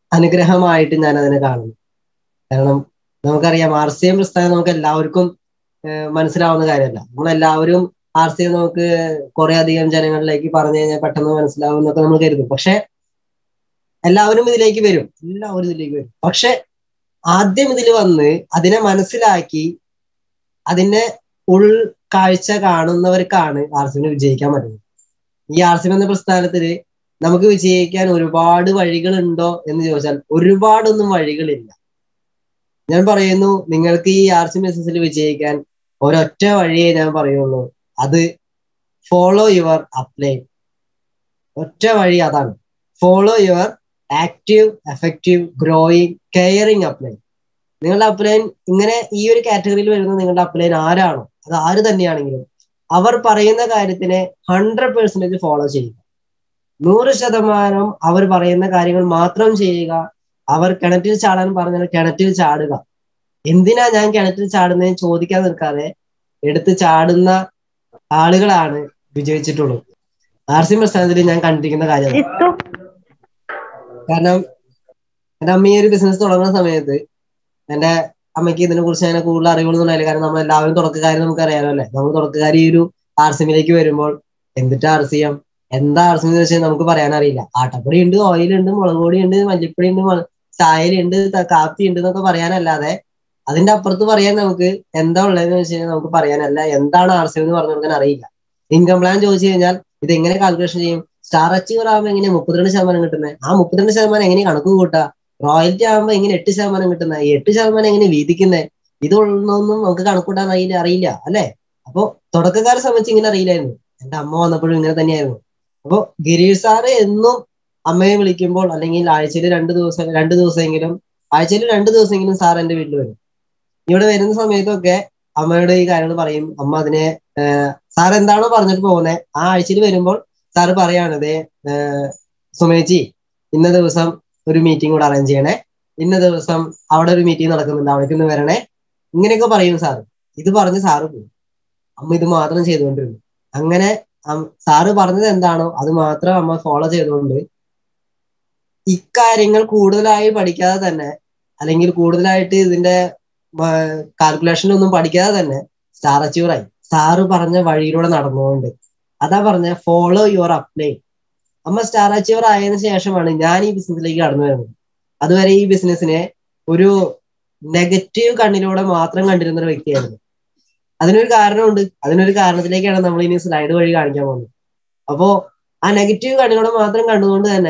അനുഗ്രഹമായിട്ട് ഞാൻ അതിനെ കാണുന്നു കാരണം നമുക്കറിയാം ആർ സി എം പ്രസ്ഥാനം നമുക്ക് എല്ലാവർക്കും ഏഹ് മനസ്സിലാവുന്ന കാര്യമല്ല നമ്മളെല്ലാവരും ആർ സി എം നമുക്ക് കുറെ അധികം ജനങ്ങളിലേക്ക് പറഞ്ഞു കഴിഞ്ഞാൽ പെട്ടെന്ന് മനസ്സിലാവും എന്നൊക്കെ നമ്മൾ കരുതും പക്ഷെ എല്ലാവരും ഇതിലേക്ക് വരും എല്ലാവരും ഇതിലേക്ക് വരും പക്ഷെ ആദ്യം ഇതിൽ വന്ന് അതിനെ മനസ്സിലാക്കി അതിനെ ഉൾക്കാഴ്ച കാണുന്നവർക്കാണ് ആർ സി എമ്മിന് വിജയിക്കാൻ പറ്റുന്നത് ഈ ആർ സി എം എന്ന പ്രസ്ഥാനത്തില് നമുക്ക് വിജയിക്കാൻ ഒരുപാട് വഴികളുണ്ടോ എന്ന് ചോദിച്ചാൽ ഒരുപാടൊന്നും വഴികളില്ല ഞാൻ പറയുന്നു നിങ്ങൾക്ക് ഈ ആർ സി ബിസിനസ്സിൽ വിജയിക്കാൻ ഒരൊറ്റ വഴിയേ ഞാൻ പറയുള്ളൂ അത് ഫോളോ യുവർ അപ്ലൈൻ ഒറ്റ വഴി അതാണ് follow your active effective growing caring upline നിങ്ങളുടെ അപ്ലൈൻ ഇങ്ങനെ ഈ ഒരു കാറ്റഗറിയിൽ വരുന്ന നിങ്ങളുടെ അപ്ലൈൻ ആരാണോ അത് ആര് തന്നെയാണെങ്കിലും അവർ പറയുന്ന കാര്യത്തിനെ ഹൺഡ്രഡ് പെർസെന്റേജ് ഫോളോ ചെയ്യുക നൂറ് ശതമാനം അവർ പറയുന്ന കാര്യങ്ങൾ മാത്രം ചെയ്യുക അവർ കിണറ്റിൽ ചാടാൻ പറഞ്ഞാൽ കിണറ്റിൽ ചാടുക എന്തിനാ ഞാൻ കിണറ്റിൽ ചാടുന്നതെന്ന് ചോദിക്കാൻ നിൽക്കാതെ എടുത്ത് ചാടുന്ന ആളുകളാണ് വിജയിച്ചിട്ടുള്ളത് ആർ സി പ്രസ്ഥാനത്തിൽ ഞാൻ കണ്ടിരിക്കുന്ന കാര്യം ജിത്തു കാരണം എന്റെ അമ്മ ഈ ഒരു ബിസിനസ് തുടങ്ങുന്ന സമയത്ത് എന്റെ അമ്മയ്ക്ക് ഇതിനെ കുറിച്ച് അങ്ങനെ കൂടുതൽ അറിവുകളൊന്നും ഉണ്ടായില്ല കാരണം നമ്മൾ എല്ലാവരും തുടക്കക്കാരും നമുക്ക് അറിയാലോ അല്ലെ നമ്മൾ തുടക്കക്കാരി ഈ ഒരു ആർ സി എമ്മിലേക്ക് വരുമ്പോൾ എന്നിട്ട് ആർ സി എം എന്താ ആർ സി എം എന്ന് വെച്ചാൽ നമുക്ക് പറയാൻ അറിയില്ല ആട്ടപ്പൊടി ഉണ്ട് ഓയിൽ ഉണ്ട് മുളക് പൊടി ഉണ്ട് മല്ലിപ്പൊടി ഉണ്ട് മ- ചായലുണ്ട് ത- കാപ്പി ഉണ്ട് എന്നൊക്കെ പറയാനല്ലാതെ അതിന്റെ അപ്പുറത്ത് പറയാൻ നമുക്ക് എന്താ ഉള്ളതെന്ന് വെച്ച് കഴിഞ്ഞാൽ നമുക്ക് പറയാനല്ല എന്താണ് ആർ സി എം എന്ന് പറഞ്ഞു കൊടുക്കാൻ അറിയില്ല ഇൻകം പ്ലാൻ ചോദിച്ചു കഴിഞ്ഞാൽ ഇത് എങ്ങനെ കാൽക്കുലേഷൻ ചെയ്യും സ്റ്റാർ അച്ചീവർ ആകുമ്പോൾ എങ്ങനെ മുപ്പത്തിരണ്ട് ശതമാനം കിട്ടുന്നത് ആ മുപ്പത്തിരണ്ട് ശതമാനം എങ്ങനെ കണക്ക് കൂട്ടുക റോയൽറ്റി ആകുമ്പോൾ എങ്ങനെ എട്ട് ശതമാനം കിട്ടുന്നത് ഈ എട്ട് ശതമാനം എങ്ങനെ വീതിക്കുന്നത് ഇതൊന്നും നമുക്ക് കണക്കൂട്ടാൻ അറിയില്ല അറിയില്ല അല്ലെ അപ്പൊ തുടക്കക്കാരെ സംബന്ധിച്ച് ഇങ്ങനെ അറിയില്ലായിരുന്നു എന്റെ അമ്മ വന്നപ്പോഴും ഇങ്ങനെ തന്നെയായിരുന്നു അപ്പൊ ഗിരീഷ് സാറ് എന്നും അമ്മയെ വിളിക്കുമ്പോൾ അല്ലെങ്കിൽ ആഴ്ചയിൽ രണ്ട് ദിവസം രണ്ട് ദിവസമെങ്കിലും ആഴ്ചയിൽ രണ്ട് ദിവസമെങ്കിലും സാർ എന്റെ വീട്ടിൽ വരും ഇവിടെ വരുന്ന സമയത്തൊക്കെ അമ്മയോട് ഈ കാര്യങ്ങൾ പറയും അമ്മ അതിനെ സാർ എന്താണോ പറഞ്ഞിട്ട് പോകുന്നത് ആ ആഴ്ചയിൽ വരുമ്പോൾ സാറ് പറയാണിത് സുമേച്ചി ഇന്ന ദിവസം ഒരു മീറ്റിംഗ് കൂടെ അറേഞ്ച് ചെയ്യണേ ഇന്ന ദിവസം അവിടെ ഒരു മീറ്റിംഗ് നടക്കുന്നുണ്ട് അവിടേക്ക് ഒന്ന് വരണേ ഇങ്ങനെയൊക്കെ പറയും സാറ് ഇത് പറഞ്ഞ് സാറ് പോകും അമ്മ ഇത് മാത്രം ചെയ്തുകൊണ്ടിരുന്നു അങ്ങനെ അം- സാറ് പറഞ്ഞത് എന്താണോ അത് മാത്രം അമ്മ ഫോളോ ചെയ്തുകൊണ്ട് ഇക്കാര്യങ്ങൾ കൂടുതലായി പഠിക്കാതെ തന്നെ അല്ലെങ്കിൽ കൂടുതലായിട്ട് ഇതിന്റെ കാൽക്കുലേഷൻ ഒന്നും പഠിക്കാതെ തന്നെ സ്റ്റാർ അച്ചീവർ ആയി സാറ് പറഞ്ഞ വഴിയിലൂടെ നടന്നുകൊണ്ട് അതാ പറഞ്ഞ ഫോളോ യുവർ അപ്ലൈ അമ്മ സ്റ്റാർ അച്ചീവർ ആയതിനു ശേഷമാണ് ഞാൻ ഈ ബിസിനസ്സിലേക്ക് കടന്നു വരുന്നത് അതുവരെ ഈ ബിസിനസ്സിനെ ഒരു നെഗറ്റീവ് കണ്ണിലൂടെ മാത്രം കണ്ടിരുന്ന ഒരു വ്യക്തിയായിരുന്നു അതിനൊരു കാരണമുണ്ട് അതിനൊരു കാരണത്തിലേക്കാണ് നമ്മൾ ഇനി സ്ലൈഡ് വഴി കാണിക്കാൻ പോകുന്നത് അപ്പോ ആ നെഗറ്റീവ് കണ്ണിലൂടെ മാത്രം കണ്ടുകൊണ്ട് തന്നെ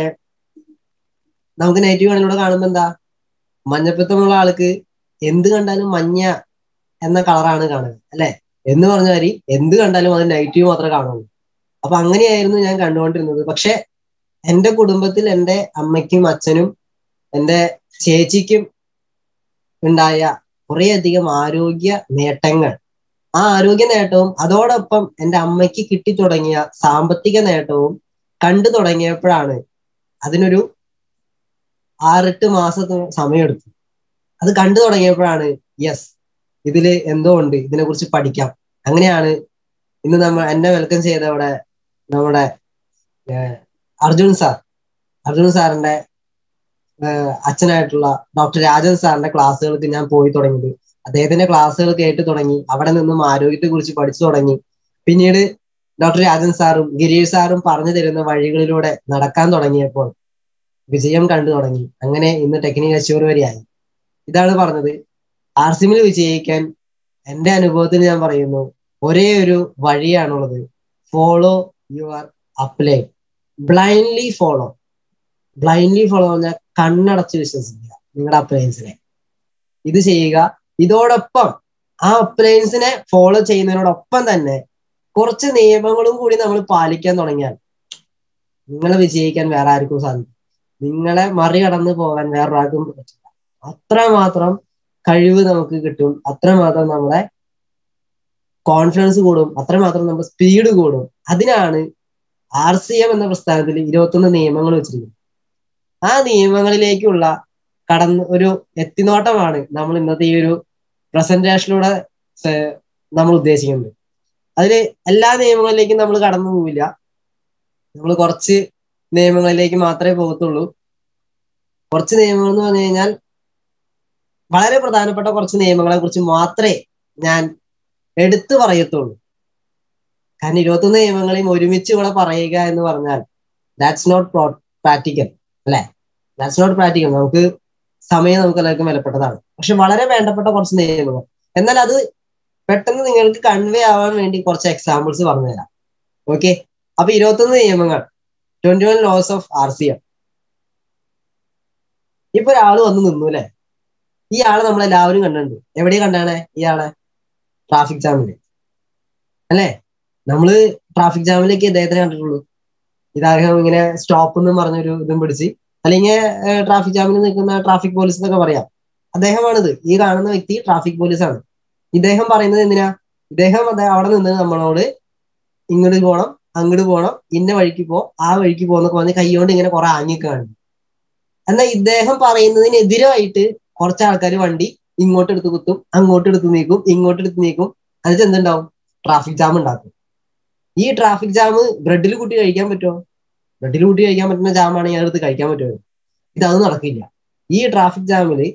നമുക്ക് നെഗറ്റീവ് കണ്ണിലൂടെ കാണുമ്പോൾ എന്താ മഞ്ഞപ്പിത്തമുള്ള ആൾക്ക് എന്ത് കണ്ടാലും മഞ്ഞ എന്ന കളറാണ് കാണുക അല്ലെ എന്ന് പറഞ്ഞ മാതിരി എന്ത് കണ്ടാലും അത് നെഗറ്റീവ് മാത്രമേ കാണുള്ളൂ അപ്പൊ അങ്ങനെയായിരുന്നു ഞാൻ കണ്ടുകൊണ്ടിരുന്നത് പക്ഷെ എന്റെ കുടുംബത്തിൽ എന്റെ അമ്മയ്ക്കും അച്ഛനും എന്റെ ചേച്ചിക്കും ഉണ്ടായ കുറേയധികം ആരോഗ്യ നേട്ടങ്ങൾ ആ ആരോഗ്യ നേട്ടവും അതോടൊപ്പം എന്റെ അമ്മയ്ക്ക് കിട്ടി തുടങ്ങിയ സാമ്പത്തിക നേട്ടവും കണ്ടു തുടങ്ങിയപ്പോഴാണ് അതിനൊരു ആറെട്ട് മാസത്തെ സമയമെടുത്തു അത് കണ്ടു തുടങ്ങിയപ്പോഴാണ് യെസ് ഇതില് എന്തോ ഉണ്ട് ഇതിനെ കുറിച്ച് പഠിക്കാം അങ്ങനെയാണ് ഇന്ന് നമ്മൾ എന്നെ വെൽക്കം ചെയ്ത അവിടെ നമ്മുടെ ഏഹ്, അർജുൻ സാർ അർജുൻ സാറിന്റെ ഏഹ്, അച്ഛനായിട്ടുള്ള ഡോക്ടർ രാജൻ സാറിന്റെ ക്ലാസ്സുകൾക്ക് ഞാൻ പോയി തുടങ്ങിയത് അദ്ദേഹത്തിന്റെ ക്ലാസ്സുകൾ കേട്ട് തുടങ്ങി അവിടെ നിന്നും ആരോഗ്യത്തെ കുറിച്ച് പഠിച്ചു തുടങ്ങി പിന്നീട് ഡോക്ടർ രാജൻ സാറും ഗിരീഷ് സാറും പറഞ്ഞു തരുന്ന വഴികളിലൂടെ നടക്കാൻ തുടങ്ങിയപ്പോൾ വിജയം കണ്ടു തുടങ്ങി അങ്ങനെ ഇന്ന് ടെക്നിക്കൽ അച്ചീവർ വരെയായി ഇതാണ് പറഞ്ഞത് ആർ സിമിൽ വിജയിക്കാൻ എന്റെ അനുഭവത്തിൽ ഞാൻ പറയുന്നു ഒരേ ഒരു വഴിയാണുള്ളത് follow your upline blindly follow blindly follow പറഞ്ഞാൽ കണ്ണടച്ച് വിശ്വസിക്കുക നിങ്ങളുടെ അപ്ലയൻസിനെ ഇത് ചെയ്യുക ഇതോടൊപ്പം ആ അപ്ലയൻസിനെ ഫോളോ ചെയ്യുന്നതിനോടൊപ്പം തന്നെ കുറച്ച് നിയമങ്ങളും കൂടി നമ്മൾ പാലിക്കാൻ തുടങ്ങിയാൽ നിങ്ങളെ വിജയിക്കാൻ വേറെ ആർക്കും സാധിക്കും നിങ്ങളെ മറികടന്ന് പോകാൻ വേറൊരാൾക്കും പറ്റില്ല അത്രമാത്രം കഴിവ് നമുക്ക് കിട്ടും അത്രമാത്രം നമ്മളെ കോൺഫിഡൻസ് കൂടും അത്രമാത്രം നമ്മുടെ സ്പീഡ് കൂടും അതിനാണ് ആർ സി എം എന്ന പ്രസ്ഥാനത്തിൽ ഇരുപത്തൊന്ന് നിയമങ്ങൾ വെച്ചിരിക്കുന്നത് ആ നിയമങ്ങളിലേക്കുള്ള കടന്ന് ഒരു എത്തിനോട്ടമാണ് നമ്മൾ ഇന്നത്തെ ഈ ഒരു പ്രസന്റേഷനിലൂടെ സ- നമ്മൾ ഉദ്ദേശിക്കുന്നത് അതില് എല്ലാ നിയമങ്ങളിലേക്കും നമ്മൾ കടന്നു പോവില്ല നമ്മൾ കുറച്ച് നിയമങ്ങളിലേക്ക് മാത്രമേ പോകത്തുള്ളൂ കുറച്ച് നിയമങ്ങൾ എന്ന് പറഞ്ഞു കഴിഞ്ഞാൽ വളരെ പ്രധാനപ്പെട്ട കുറച്ച് നിയമങ്ങളെ കുറിച്ച് മാത്രമേ ഞാൻ എടുത്തു പറയത്തുള്ളൂ കാരണം ഇരുപത്തൊന്ന് നിയമങ്ങളെയും ഒരുമിച്ച് ഇവിടെ പറയുക എന്ന് പറഞ്ഞാൽ ദാറ്റ്സ് നോട്ട് പ്രാക്ടിക്കൽ അല്ലെ ദാറ്റ്സ് നോട്ട് പ്രാക്ടിക്കൽ നമുക്ക് സമയം നമുക്ക് എല്ലാവർക്കും വിലപ്പെട്ടതാണ് പക്ഷെ വളരെ വേണ്ടപ്പെട്ട കുറച്ച് നിയമങ്ങൾ എന്നാൽ അത് പെട്ടെന്ന് നിങ്ങൾക്ക് കൺവേ ആവാൻ വേണ്ടി കുറച്ച് എക്സാമ്പിൾസ് പറഞ്ഞു തരാം ഓക്കെ അപ്പൊ ഇരുപത്തൊന്ന് നിയമങ്ങൾ twenty one laws of R C M ഇപ്പൊ ഒരാൾ വന്ന് നിന്നു അല്ലെ ഈ ആളെ നമ്മളെല്ലാവരും കണ്ടിട്ടുണ്ട് എവിടെയാ കണ്ടാണ് ഇയാളെ ട്രാഫിക് ജാമില് അല്ലേ നമ്മള് ട്രാഫിക് ജാമിലേക്ക് ഇദ്ദേഹത്തിനെ കണ്ടിട്ടുള്ളൂ ഇദ്ദേഹം ഇങ്ങനെ സ്റ്റോപ്പ് എന്ന് പറഞ്ഞൊരു ഇതും പിടിച്ച് അല്ലെങ്കിൽ ട്രാഫിക് ജാമിൽ നിൽക്കുന്ന ട്രാഫിക് പോലീസ് എന്നൊക്കെ പറയാം അദ്ദേഹമാണിത് ഈ കാണുന്ന വ്യക്തി ട്രാഫിക് പോലീസാണ് ഇദ്ദേഹം പറയുന്നത് എന്തിനാ ഇദ്ദേഹം അവിടെ നിന്ന് നമ്മളോട് ഇങ്ങോട്ട് പോകണം അങ്ങോട്ട് പോകണം ഇന്ന വഴിക്ക് പോ ആ വഴിക്ക് പോകുന്നൊക്കെ പറഞ്ഞ് കൈകൊണ്ട് ഇങ്ങനെ കുറെ ആങ്ങിക്കാണ് എന്നാൽ ഇദ്ദേഹം പറയുന്നതിനെതിരായിട്ട് കുറച്ച് ആൾക്കാർ വണ്ടി ഇങ്ങോട്ട് എടുത്ത് കുത്തും അങ്ങോട്ട് എടുത്ത് നീക്കും ഇങ്ങോട്ട് എടുത്ത് നീക്കും എന്നിട്ട് എന്തുണ്ടാവും ട്രാഫിക് ജാം ഉണ്ടാക്കും ഈ ട്രാഫിക് ജാം ബ്രെഡിൽ കൂട്ടി കഴിക്കാൻ പറ്റുമോ ബ്രെഡിൽ കൂട്ടി കഴിക്കാൻ പറ്റുന്ന ജാമാണെങ്കിൽ അതെടുത്ത് കഴിക്കാൻ പറ്റുമോ ഇതത് നടക്കില്ല ഈ ട്രാഫിക് ജാമില്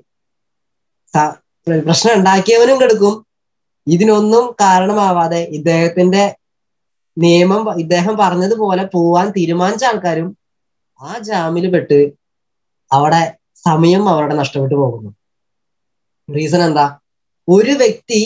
പ്രശ്നം ഉണ്ടാക്കിയവനും കെടുക്കും ഇതിനൊന്നും കാരണമാവാതെ ഇദ്ദേഹത്തിന്റെ നിയമം ഇദ്ദേഹം പറഞ്ഞതുപോലെ പോവാൻ തീരുമാനിച്ച ആൾക്കാരും ആ ജാമിൽ പെട്ട് അവിടെ സമയം അവരുടെ നഷ്ടപ്പെട്ടു പോകുന്നു റീസൺ എന്താ ഒരു വ്യക്തി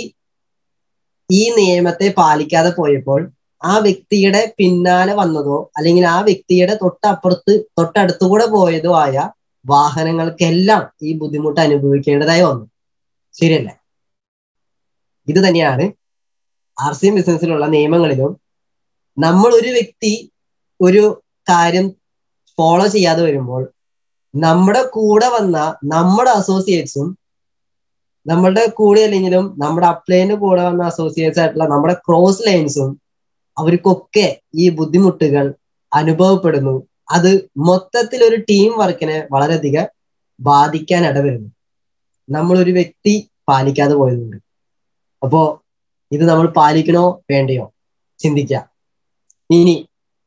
ഈ നിയമത്തെ പാലിക്കാതെ പോയപ്പോൾ ആ വ്യക്തിയുടെ പിന്നാലെ വന്നതോ അല്ലെങ്കിൽ ആ വ്യക്തിയുടെ തൊട്ടപ്പുറത്ത് തൊട്ടടുത്തുകൂടെ പോയതോ ആയ വാഹനങ്ങൾക്കെല്ലാം ഈ ബുദ്ധിമുട്ട് അനുഭവിക്കേണ്ടതായി വന്നു ശരിയല്ലേ ഇത് തന്നെയാണ് ആർ സി എം ബിസിനസ്സിലുള്ള നിയമങ്ങളിലും നമ്മൾ ഒരു വ്യക്തി ഒരു കാര്യം ഫോളോ ചെയ്യാതെ വരുമ്പോൾ നമ്മുടെ കൂടെ വന്ന നമ്മുടെ അസോസിയേറ്റ്സും നമ്മളുടെ കൂടെ അല്ലെങ്കിലും നമ്മുടെ അപ്ലൈന്റെ കൂടെ വന്ന അസോസിയേറ്റ്സ് ആയിട്ടുള്ള നമ്മുടെ ക്രോസ് ലൈൻസും അവർക്കൊക്കെ ഈ ബുദ്ധിമുട്ടുകൾ അനുഭവപ്പെടുന്നു അത് മൊത്തത്തിൽ ഒരു ടീം വർക്കിനെ വളരെയധികം ബാധിക്കാൻ ഇടവരുന്നു നമ്മൾ ഒരു വ്യക്തി പാലിക്കാതെ പോയതുകൊണ്ട് അപ്പോ ഇത് നമ്മൾ പാലിക്കണോ വേണ്ടയോ ചിന്തിക്കാം ഇനി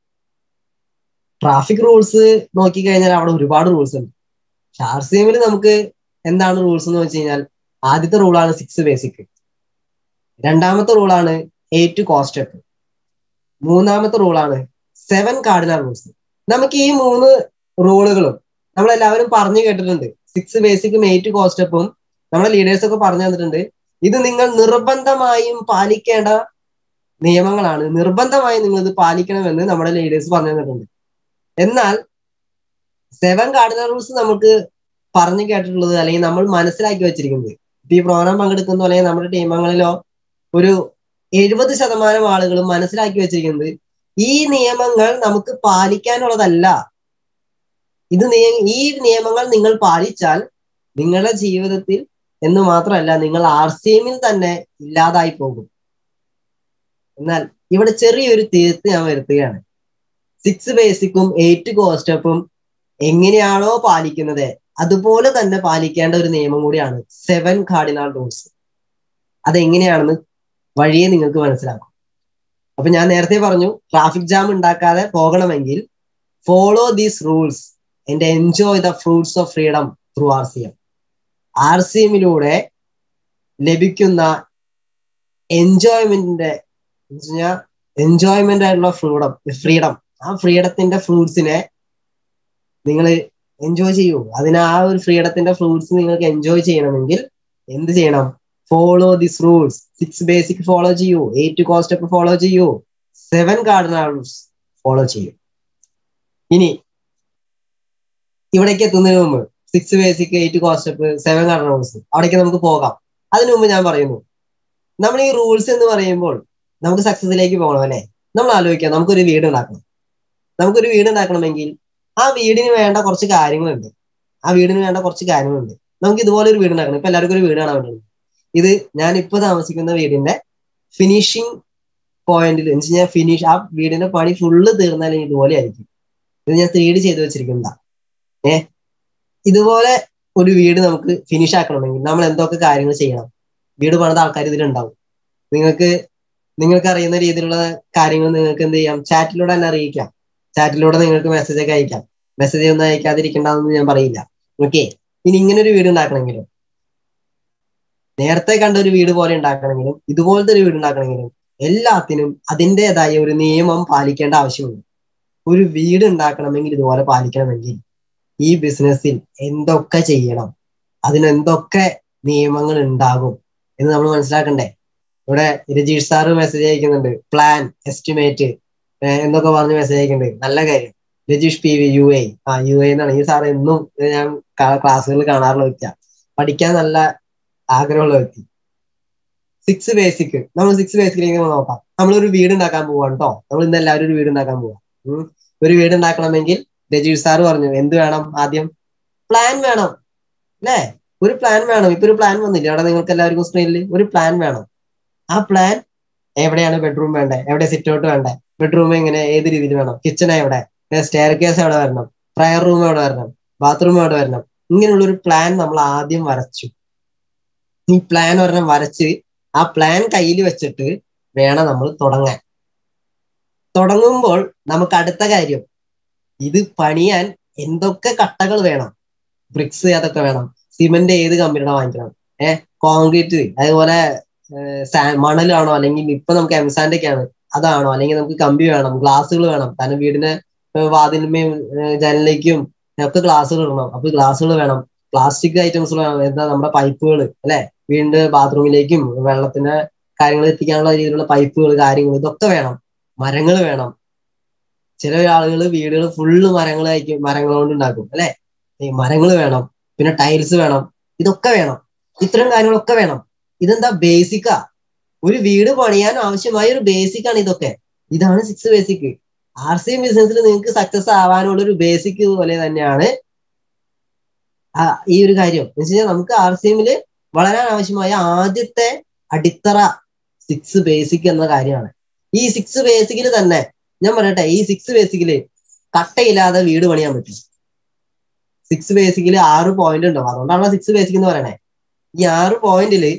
ട്രാഫിക് റൂൾസ് നോക്കിക്കഴിഞ്ഞാൽ അവിടെ ഒരുപാട് റൂൾസ് ഉണ്ട് പക്ഷെ ആർ സി എമ്മിൽ നമുക്ക് എന്താണ് റൂൾസ് എന്ന് വെച്ച് കഴിഞ്ഞാൽ ആദ്യത്തെ റൂളാണ് സിക്സ് ബേസിക് രണ്ടാമത്തെ റൂളാണ് എയ്റ്റ് കോസ്റ്റപ്പ് മൂന്നാമത്തെ റൂളാണ് സെവൻ കാർഡിനൽ റൂൾസ് നമുക്ക് ഈ മൂന്ന് റൂളുകളും നമ്മളെല്ലാവരും പറഞ്ഞു കേട്ടിട്ടുണ്ട് സിക്സ് ബേസിക്കും എയ്റ്റ് കോസ്റ്റപ്പും നമ്മുടെ ലീഡേഴ്സ് ഒക്കെ പറഞ്ഞു തന്നിട്ടുണ്ട് ഇത് നിങ്ങൾ നിർബന്ധമായും പാലിക്കേണ്ട നിയമങ്ങളാണ് നിർബന്ധമായും നിങ്ങൾ ഇത് പാലിക്കണമെന്ന് നമ്മുടെ ലീഡേഴ്സ് പറഞ്ഞു തന്നിട്ടുണ്ട് എന്നാൽ സെവൻ കാർഡിനൽ റൂൾസ് നമുക്ക് പറഞ്ഞു കേട്ടിട്ടുള്ളത് അല്ലെങ്കിൽ നമ്മൾ മനസ്സിലാക്കി വെച്ചിരിക്കുന്നത് ഇപ്പൊ ഈ പ്രോഗ്രാം പങ്കെടുക്കുന്ന അല്ലെങ്കിൽ നമ്മുടെ ടീമങ്ങളിലോ ഒരു എഴുപത് ശതമാനം ആളുകളും മനസ്സിലാക്കി വെച്ചിരിക്കുന്നത് ഈ നിയമങ്ങൾ നമുക്ക് പാലിക്കാനുള്ളതല്ല ഇത് ഈ നിയമങ്ങൾ നിങ്ങൾ പാലിച്ചാൽ നിങ്ങളുടെ ജീവിതത്തിൽ എന്ന് മാത്രമല്ല നിങ്ങൾ ആർ സി എമ്മിൽ തന്നെ ഇല്ലാതായി പോകും എന്നാൽ ഇവിടെ ചെറിയൊരു തീർത്ത് ഞാൻ വരുത്തുകയാണ് സിക്സ് ബേസിക്കും എയ്റ്റ് കോസ്റ്റപ്പും എങ്ങനെയാണോ പാലിക്കുന്നത് അതുപോലെ തന്നെ പാലിക്കേണ്ട ഒരു നിയമം കൂടിയാണ് സെവൻ കാർഡിനൽ റൂൾസ് അതെങ്ങനെയാണെന്ന് വഴിയെ നിങ്ങൾക്ക് മനസ്സിലാക്കും അപ്പൊ ഞാൻ നേരത്തെ പറഞ്ഞു ട്രാഫിക് ജാം ഉണ്ടാക്കാതെ പോകണമെങ്കിൽ follow these rules and enjoy the fruits of freedom through R C M R C എമ്മിലൂടെ ലഭിക്കുന്ന എൻജോയ്മെന്റിന്റെ എൻജോയ്മെന്റ് ആയിട്ടുള്ള ഫ്രീഡം ഫ്രീഡം ആ ഫ്രീഡത്തിന്റെ ഫ്രൂട്ട്സിനെ നിങ്ങൾ എൻജോയ് ചെയ്യൂ അതിന് ആ ഒരു ഫ്രീഡത്തിന്റെ ഫ്രൂട്ട്സ് നിങ്ങൾക്ക് എൻജോയ് ചെയ്യണമെങ്കിൽ എന്ത് ചെയ്യണം follow this rules six basic follow ചെയ്യൂ എയ്റ്റ് കോസ്റ്റപ്പ് ഫോളോ ചെയ്യൂ സെവൻ കാർഡിനൽ റൂൾസ് ഫോളോ ചെയ്യൂ ഇനി ഇവിടേക്ക് എത്തുന്നതിന് മുമ്പ് six basic eight core step seven cardinal rules അവിടേക്ക് നമുക്ക് പോകാം അതിനു മുമ്പ് ഞാൻ പറയുന്നു നമ്മൾ ഈ റൂൾസ് എന്ന് പറയുമ്പോൾ നമുക്ക് സക്സസിലേക്ക് പോകണം അല്ലെ നമ്മൾ ആലോചിക്കാം നമുക്കൊരു വീട് ഉണ്ടാക്കണം നമുക്കൊരു വീട് ഉണ്ടാക്കണമെങ്കിൽ ആ വീടിന് വേണ്ട കുറച്ച് കാര്യങ്ങളുണ്ട് ആ വീടിന് വേണ്ട കുറച്ച് കാര്യങ്ങളുണ്ട് നമുക്ക് ഇതുപോലെ ഒരു വീട് ഉണ്ടാക്കണം ഇപ്പൊ എല്ലാവർക്കും ഒരു വീട് കാണാൻ വേണ്ടി ഇത് ഞാൻ ഇപ്പൊ താമസിക്കുന്ന വീടിന്റെ ഫിനിഷിംഗ് പോയിന്റിൽ എന്ന് വെച്ച് കഴിഞ്ഞാൽ ഫിനിഷ് ആ വീടിന്റെ പണി ഫുള്ള് തീർന്നാൽ ഇതുപോലെ ആയിരിക്കും ഇത് ഞാൻ ത്രീ ഡി ചെയ്ത് വെച്ചിരിക്കുന്നതാ ഏ ഇതുപോലെ ഒരു വീട് നമുക്ക് ഫിനിഷ് ആക്കണമെങ്കിൽ നമ്മൾ എന്തൊക്കെ കാര്യങ്ങൾ ചെയ്യണം വീട് പണിത ആൾക്കാർ ഇതിലുണ്ടാവും നിങ്ങൾക്ക് നിങ്ങൾക്ക് അറിയുന്ന രീതിയിലുള്ള കാര്യങ്ങൾ നിങ്ങൾക്ക് എന്ത് ചെയ്യാം ചാറ്റിലൂടെ തന്നെ അറിയിക്കാം ചാറ്റിലൂടെ നിങ്ങൾക്ക് മെസ്സേജ് ഒക്കെ അയക്കാം മെസ്സേജ് ഒന്നും അയക്കാതിരിക്കണ്ടെന്ന് ഞാൻ പറയില്ല ഓക്കെ ഇനി ഇങ്ങനെ ഒരു വീട് ഉണ്ടാക്കണമെങ്കിലും നേരത്തെ കണ്ട ഒരു വീട് പോലെ ഉണ്ടാക്കണമെങ്കിലും ഇതുപോലത്തെ ഒരു വീട് ഉണ്ടാക്കണമെങ്കിലും എല്ലാത്തിനും അതിൻ്റെതായ ഒരു നിയമം പാലിക്കേണ്ട ആവശ്യമുണ്ട് ഒരു വീട് ഉണ്ടാക്കണമെങ്കിൽ ഇതുപോലെ പാലിക്കണമെങ്കിൽ ഈ ബിസിനസ്സിൽ എന്തൊക്കെ ചെയ്യണം അതിന് എന്തൊക്കെ നിയമങ്ങൾ ഉണ്ടാകും എന്ന് നമ്മൾ മനസ്സിലാക്കണ്ടേ ഇവിടെ രജീഷ് സാറ് മെസ്സേജ് അയക്കുന്നുണ്ട് പ്ലാൻ എസ്റ്റിമേറ്റ് എന്നൊക്കെ പറഞ്ഞ് മെസ്സേജ് അയക്കുന്നുണ്ട് നല്ല കാര്യം Rajeesh P V U A ആ യു എ എന്നാണ് ഈ സാർ എന്നും ഞാൻ ക്ലാസ്സുകളിൽ കാണാറുള്ള വ്യക്തിയാണ് പഠിക്കാൻ നല്ല ആഗ്രഹമുള്ള വ്യക്തി സിക്സ് ബേസിക് നമ്മൾ സിക്സ് ബേസിക്കിലേക്ക് നോക്കാം നമ്മളൊരു വീട് ഉണ്ടാക്കാൻ പോവാണ് കേട്ടോ നമ്മൾ ഇന്ന് എല്ലാവരും ഒരു വീട് ഉണ്ടാക്കാൻ പോവാം ഉം. ഒരു വീട് ഉണ്ടാക്കണമെങ്കിൽ രജീഷ് സാറ് പറഞ്ഞു എന്ത് വേണം ആദ്യം പ്ലാൻ വേണം അല്ലേ ഒരു പ്ലാൻ വേണം ഇപ്പൊ ഒരു പ്ലാൻ വന്നില്ല അവിടെ നിങ്ങൾക്ക് എല്ലാവർക്കും സ്ക്രീനിൽ ഒരു പ്ലാൻ വേണം ആ പ്ലാൻ എവിടെയാണ് ബെഡ്റൂം വേണ്ടേ എവിടെ സിറ്റ് ഔട്ട് വേണ്ടേ ബെഡ്റൂം എങ്ങനെ ഏത് രീതിയിൽ വേണം കിച്ചൺ എവിടെ സ്റ്റെയർ കേസ് എവിടെ വരണം പ്രയർ റൂം എവിടെ വരണം ബാത്റൂം എവിടെ വരണം ഇങ്ങനെയുള്ള ഒരു പ്ലാൻ നമ്മൾ ആദ്യം വരച്ചു ഈ പ്ലാൻ ഒരെണ്ണം വരച്ച് ആ പ്ലാൻ കയ്യിൽ വെച്ചിട്ട് വേണം നമ്മൾ തുടങ്ങാൻ തുടങ്ങുമ്പോൾ നമുക്ക് അടുത്ത കാര്യം ഇത് പണിയാൻ എന്തൊക്കെ കട്ടകൾ വേണം ബ്രിക്സ് അതൊക്കെ വേണം സിമെന്റ് ഏത് കമ്പനിയുടെ വാങ്ങിക്കണം ഏഹ് കോൺക്രീറ്റ് അതേപോലെ മണലാണോ അല്ലെങ്കിൽ ഇപ്പൊ നമുക്ക് എംസാൻഡ് ഒക്കെയാണ് അതാണോ അല്ലെങ്കിൽ നമുക്ക് കമ്പി വേണം ഗ്ലാസ്സുകൾ വേണം കാരണം വീടിന് വാതിലുമേയും ജനലിലേക്കും ഒക്കെ ഗ്ലാസ്സുകൾ ഇടണം അപ്പൊ ഗ്ലാസ്സുകൾ വേണം പ്ലാസ്റ്റിക് ഐറ്റംസ് വേണം എന്താ നമ്മുടെ പൈപ്പുകൾ അല്ലെ വീടിന്റെ ബാത്റൂമിലേക്കും വെള്ളത്തിന് കാര്യങ്ങൾ എത്തിക്കാനുള്ള രീതിയിലുള്ള പൈപ്പുകൾ കാര്യങ്ങൾ ഇതൊക്കെ വേണം മരങ്ങൾ വേണം ചില ആളുകൾ വീടുകൾ ഫുള്ള് മരങ്ങളായിരിക്കും മരങ്ങൾ കൊണ്ട് ഉണ്ടാക്കും അല്ലെ ഈ മരങ്ങൾ വേണം പിന്നെ ടൈൽസ് വേണം ഇതൊക്കെ വേണം ഇത്തരം കാര്യങ്ങളൊക്കെ വേണം ഇതെന്താ ബേസിക്കാ ഒരു വീട് പണിയാൻ ആവശ്യമായ ഒരു ബേസിക് ആണ് ഇതൊക്കെ ഇതാണ് six basic R C M ബിസിനസ്സിൽ നിങ്ങൾക്ക് സക്സസ് ആവാനുള്ള ഒരു ബേസിക് പോലെ തന്നെയാണ് ഈ ഒരു കാര്യം എന്ന് വെച്ച് കഴിഞ്ഞാൽ നമുക്ക് ആർ സി എമ്മിൽ വളരാൻ ആവശ്യമായ ആദ്യത്തെ അടിത്തറ സിക്സ് ബേസിക് എന്ന കാര്യമാണ് ഈ സിക്സ് ബേസിക്കിൽ തന്നെ ഞാൻ പറയട്ടെ ഈ സിക്സ് ബേസിക്കില് കട്ടയില്ലാതെ വീട് പണിയാൻ പറ്റും സിക്സ് ബേസിക്കിൽ ആറ് പോയിന്റ് ഉണ്ടാവും അതുകൊണ്ടാണ് സിക്സ് ബേസിക് എന്ന് പറയണേ ഈ ആറ് പോയിന്റില്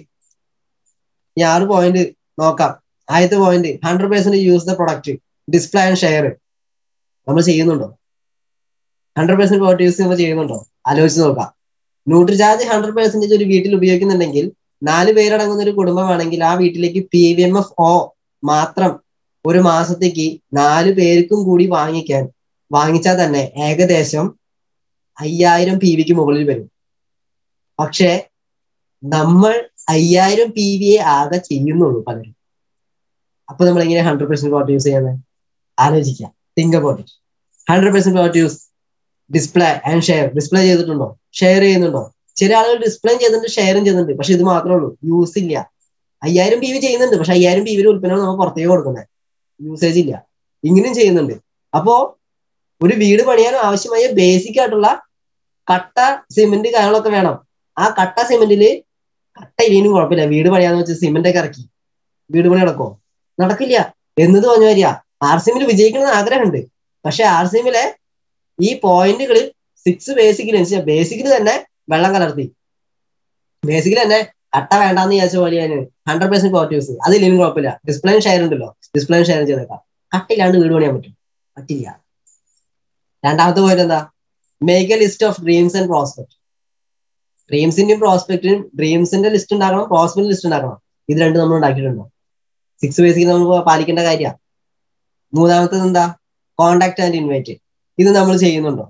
ഈ ആറ് പോയിന്റ് നോക്കാം ആദ്യത്തെ point hundred percent use the product display and share നമ്മൾ ചെയ്യുന്നുണ്ടോ ഹൺഡ്രഡ് പെർസെന്റ് പ്രൊഡക്റ്റ് യൂസ് നമ്മൾ ചെയ്യുന്നുണ്ടോ ആലോചിച്ച് നോക്കാം ന്യൂട്രി ചാർജ് ഹൺഡ്രഡ് പെർസെന്റേജ് ഒരു വീട്ടിൽ ഉപയോഗിക്കുന്നുണ്ടെങ്കിൽ നാല് പേരടങ്ങുന്ന ഒരു കുടുംബമാണെങ്കിൽ ആ വീട്ടിലേക്ക് P V M F O മാത്രം ഒരു മാസത്തേക്ക് നാല് പേർക്കും കൂടി വാങ്ങിക്കാൻ വാങ്ങിച്ചാൽ തന്നെ ഏകദേശം അയ്യായിരം പി വിക്ക് മുകളിൽ വരും പക്ഷേ നമ്മൾ അയ്യായിരം പി വി ആകെ ചെയ്യുന്നുള്ളൂ പലരും അപ്പൊ നമ്മൾ എങ്ങനെ ഹൺഡ്രഡ് പെർസെന്റ് പ്രോട്ട് യൂസ് ചെയ്യുന്നത് ആലോചിക്കാം think about it hundred percent product use display and share display ചെയ്തിട്ടുണ്ടോ ഷെയർ ചെയ്യുന്നുണ്ടോ ചില ആളുകൾ ഡിസ്പ്ലേ ചെയ്യുന്നുണ്ട് ഷെയറും ചെയ്യുന്നുണ്ട് പക്ഷെ ഇത് മാത്രമേ ഉള്ളൂ യൂസ് ഇല്ല അയ്യായിരം പി വി ചെയ്യുന്നുണ്ട് പക്ഷെ അയ്യായിരം പി വിയുടെ ഉൽപ്പന്നം നമ്മൾ പുറത്തേക്ക് കൊടുക്കുന്നത് യൂസേജ് ഇല്ല ഇങ്ങനെയും ചെയ്യുന്നുണ്ട് അപ്പോ ഒരു വീട് പണിയാൻ ആവശ്യമായ ബേസിക് ആയിട്ടുള്ള കട്ട സിമെന്റ് കാര്യങ്ങളൊക്കെ വേണം ആ കട്ട സിമെന്റില് കട്ട ഇനിയും കുഴപ്പമില്ല വീട് പണിയാന്ന് വെച്ച് സിമെന്റ് ഒക്കെ ഇറക്കി വീട് പണി നടക്കോ നടക്കില്ല എന്നത് പറഞ്ഞു വരിക ആർ സിമിൽ വിജയിക്കണം ആഗ്രഹമുണ്ട് പക്ഷെ ആർ സിമിലെ ഈ പോയിന്റുകളിൽ സിക്സ് ബേസിക്കിൽ ബേസിക്കിൽ തന്നെ വെള്ളം കലർത്തി ബേസിക്കിൽ തന്നെ കട്ട വേണ്ടാന്ന് വിചാരിച്ച പോലെയാണ് ഹൺഡ്രഡ് പെർസെന്റ് പോർട്ട് യൂസ് അതില്ലെങ്കിലും കുഴപ്പമില്ല ഡിസ്പ്ലേ ഷെയർ ഉണ്ടല്ലോ ഡിസ്പ്ലേ ഷെയർ ചെയ്തേക്കാം കട്ടില്ലാണ്ട് വീട് പണിയാൻ പറ്റും പറ്റില്ല രണ്ടാമത്തെ പോയിന്റ് എന്താ make a list of dreams and prospect ഡ്രീംസിന്റെയും പ്രോസ്പെക്റ്റിനും ഡ്രീംസിന്റെ ലിസ്റ്റ് ഉണ്ടാക്കണം പ്രോസ്പെക്ട് ലിസ്റ്റ് ഉണ്ടാക്കണം ഇത് രണ്ടും നമ്മൾ ഉണ്ടാക്കിയിട്ടുണ്ടോ സിക്സ് ബേസിക് നമ്മൾ പാലിക്കേണ്ട കാര്യമാണ് മൂന്നാമത്തത് എന്താ കോണ്ടാക്ട് ആൻഡ് ഇൻവൈറ്റ് ഇത് നമ്മൾ ചെയ്യുന്നുണ്ടോ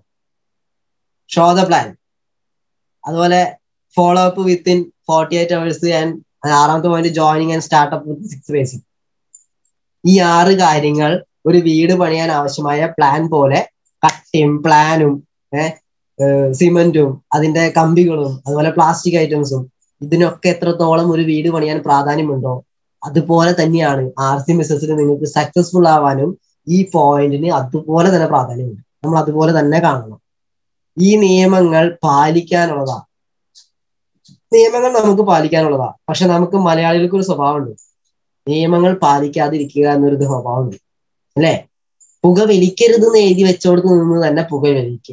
ഷോ ദ പ്ലാൻ അതുപോലെ follow up within forty eight hours and ആറാമത്തെ point joining and start up with six basic ഈ ആറ് കാര്യങ്ങൾ ഒരു വീട് പണിയാൻ ആവശ്യമായ പ്ലാൻ പോലെ കട്ടയും പ്ലാനും സിമെന്റും അതിന്റെ കമ്പികളും അതുപോലെ പ്ലാസ്റ്റിക് ഐറ്റംസും ഇതിനൊക്കെ എത്രത്തോളം ഒരു വീട് പണിയാൻ പ്രാധാന്യമുണ്ടോ അതുപോലെ തന്നെയാണ് ആർ സി ബിസിനസ്സിൽ നിങ്ങൾക്ക് സക്സസ്ഫുൾ ആവാനും ഈ പോയിന്റിന് അതുപോലെ തന്നെ പ്രാധാന്യമുണ്ട് നമ്മൾ അതുപോലെ തന്നെ കാണണം ഈ നിയമങ്ങൾ പാലിക്കാനുള്ളതാ നിയമങ്ങൾ നമുക്ക് പാലിക്കാനുള്ളതാ പക്ഷെ നമുക്ക് മലയാളികൾക്ക് ഒരു സ്വഭാവമുണ്ട് നിയമങ്ങൾ പാലിക്കാതിരിക്കുക എന്നൊരു സ്വഭാവമുണ്ട് അല്ലെ പുക വലിക്കരുത് എന്ന് എഴുതി വെച്ചോടത്ത് നിന്ന് തന്നെ പുക വലിക്കും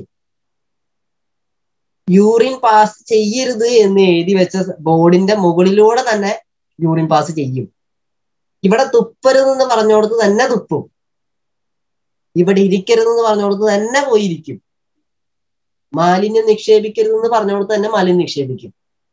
യൂറിൻ പാസ് ചെയ്യരുത് എന്ന് എഴുതി വെച്ച ബോർഡിന്റെ മുകളിലൂടെ തന്നെ യൂറിൻ പാസ് ചെയ്യും ഇവിടെ തുപ്പരുതെന്ന് പറഞ്ഞോടത്ത് തന്നെ തുപ്പും ഇവിടെ ഇരിക്കരുതെന്ന് പറഞ്ഞോടത്ത് തന്നെ പോയിരിക്കും മാലിന്യം നിക്ഷേപിക്കരുതെന്ന് പറഞ്ഞുകൊണ്ട് തന്നെ മാലിന്യം നിക്ഷേപിക്കും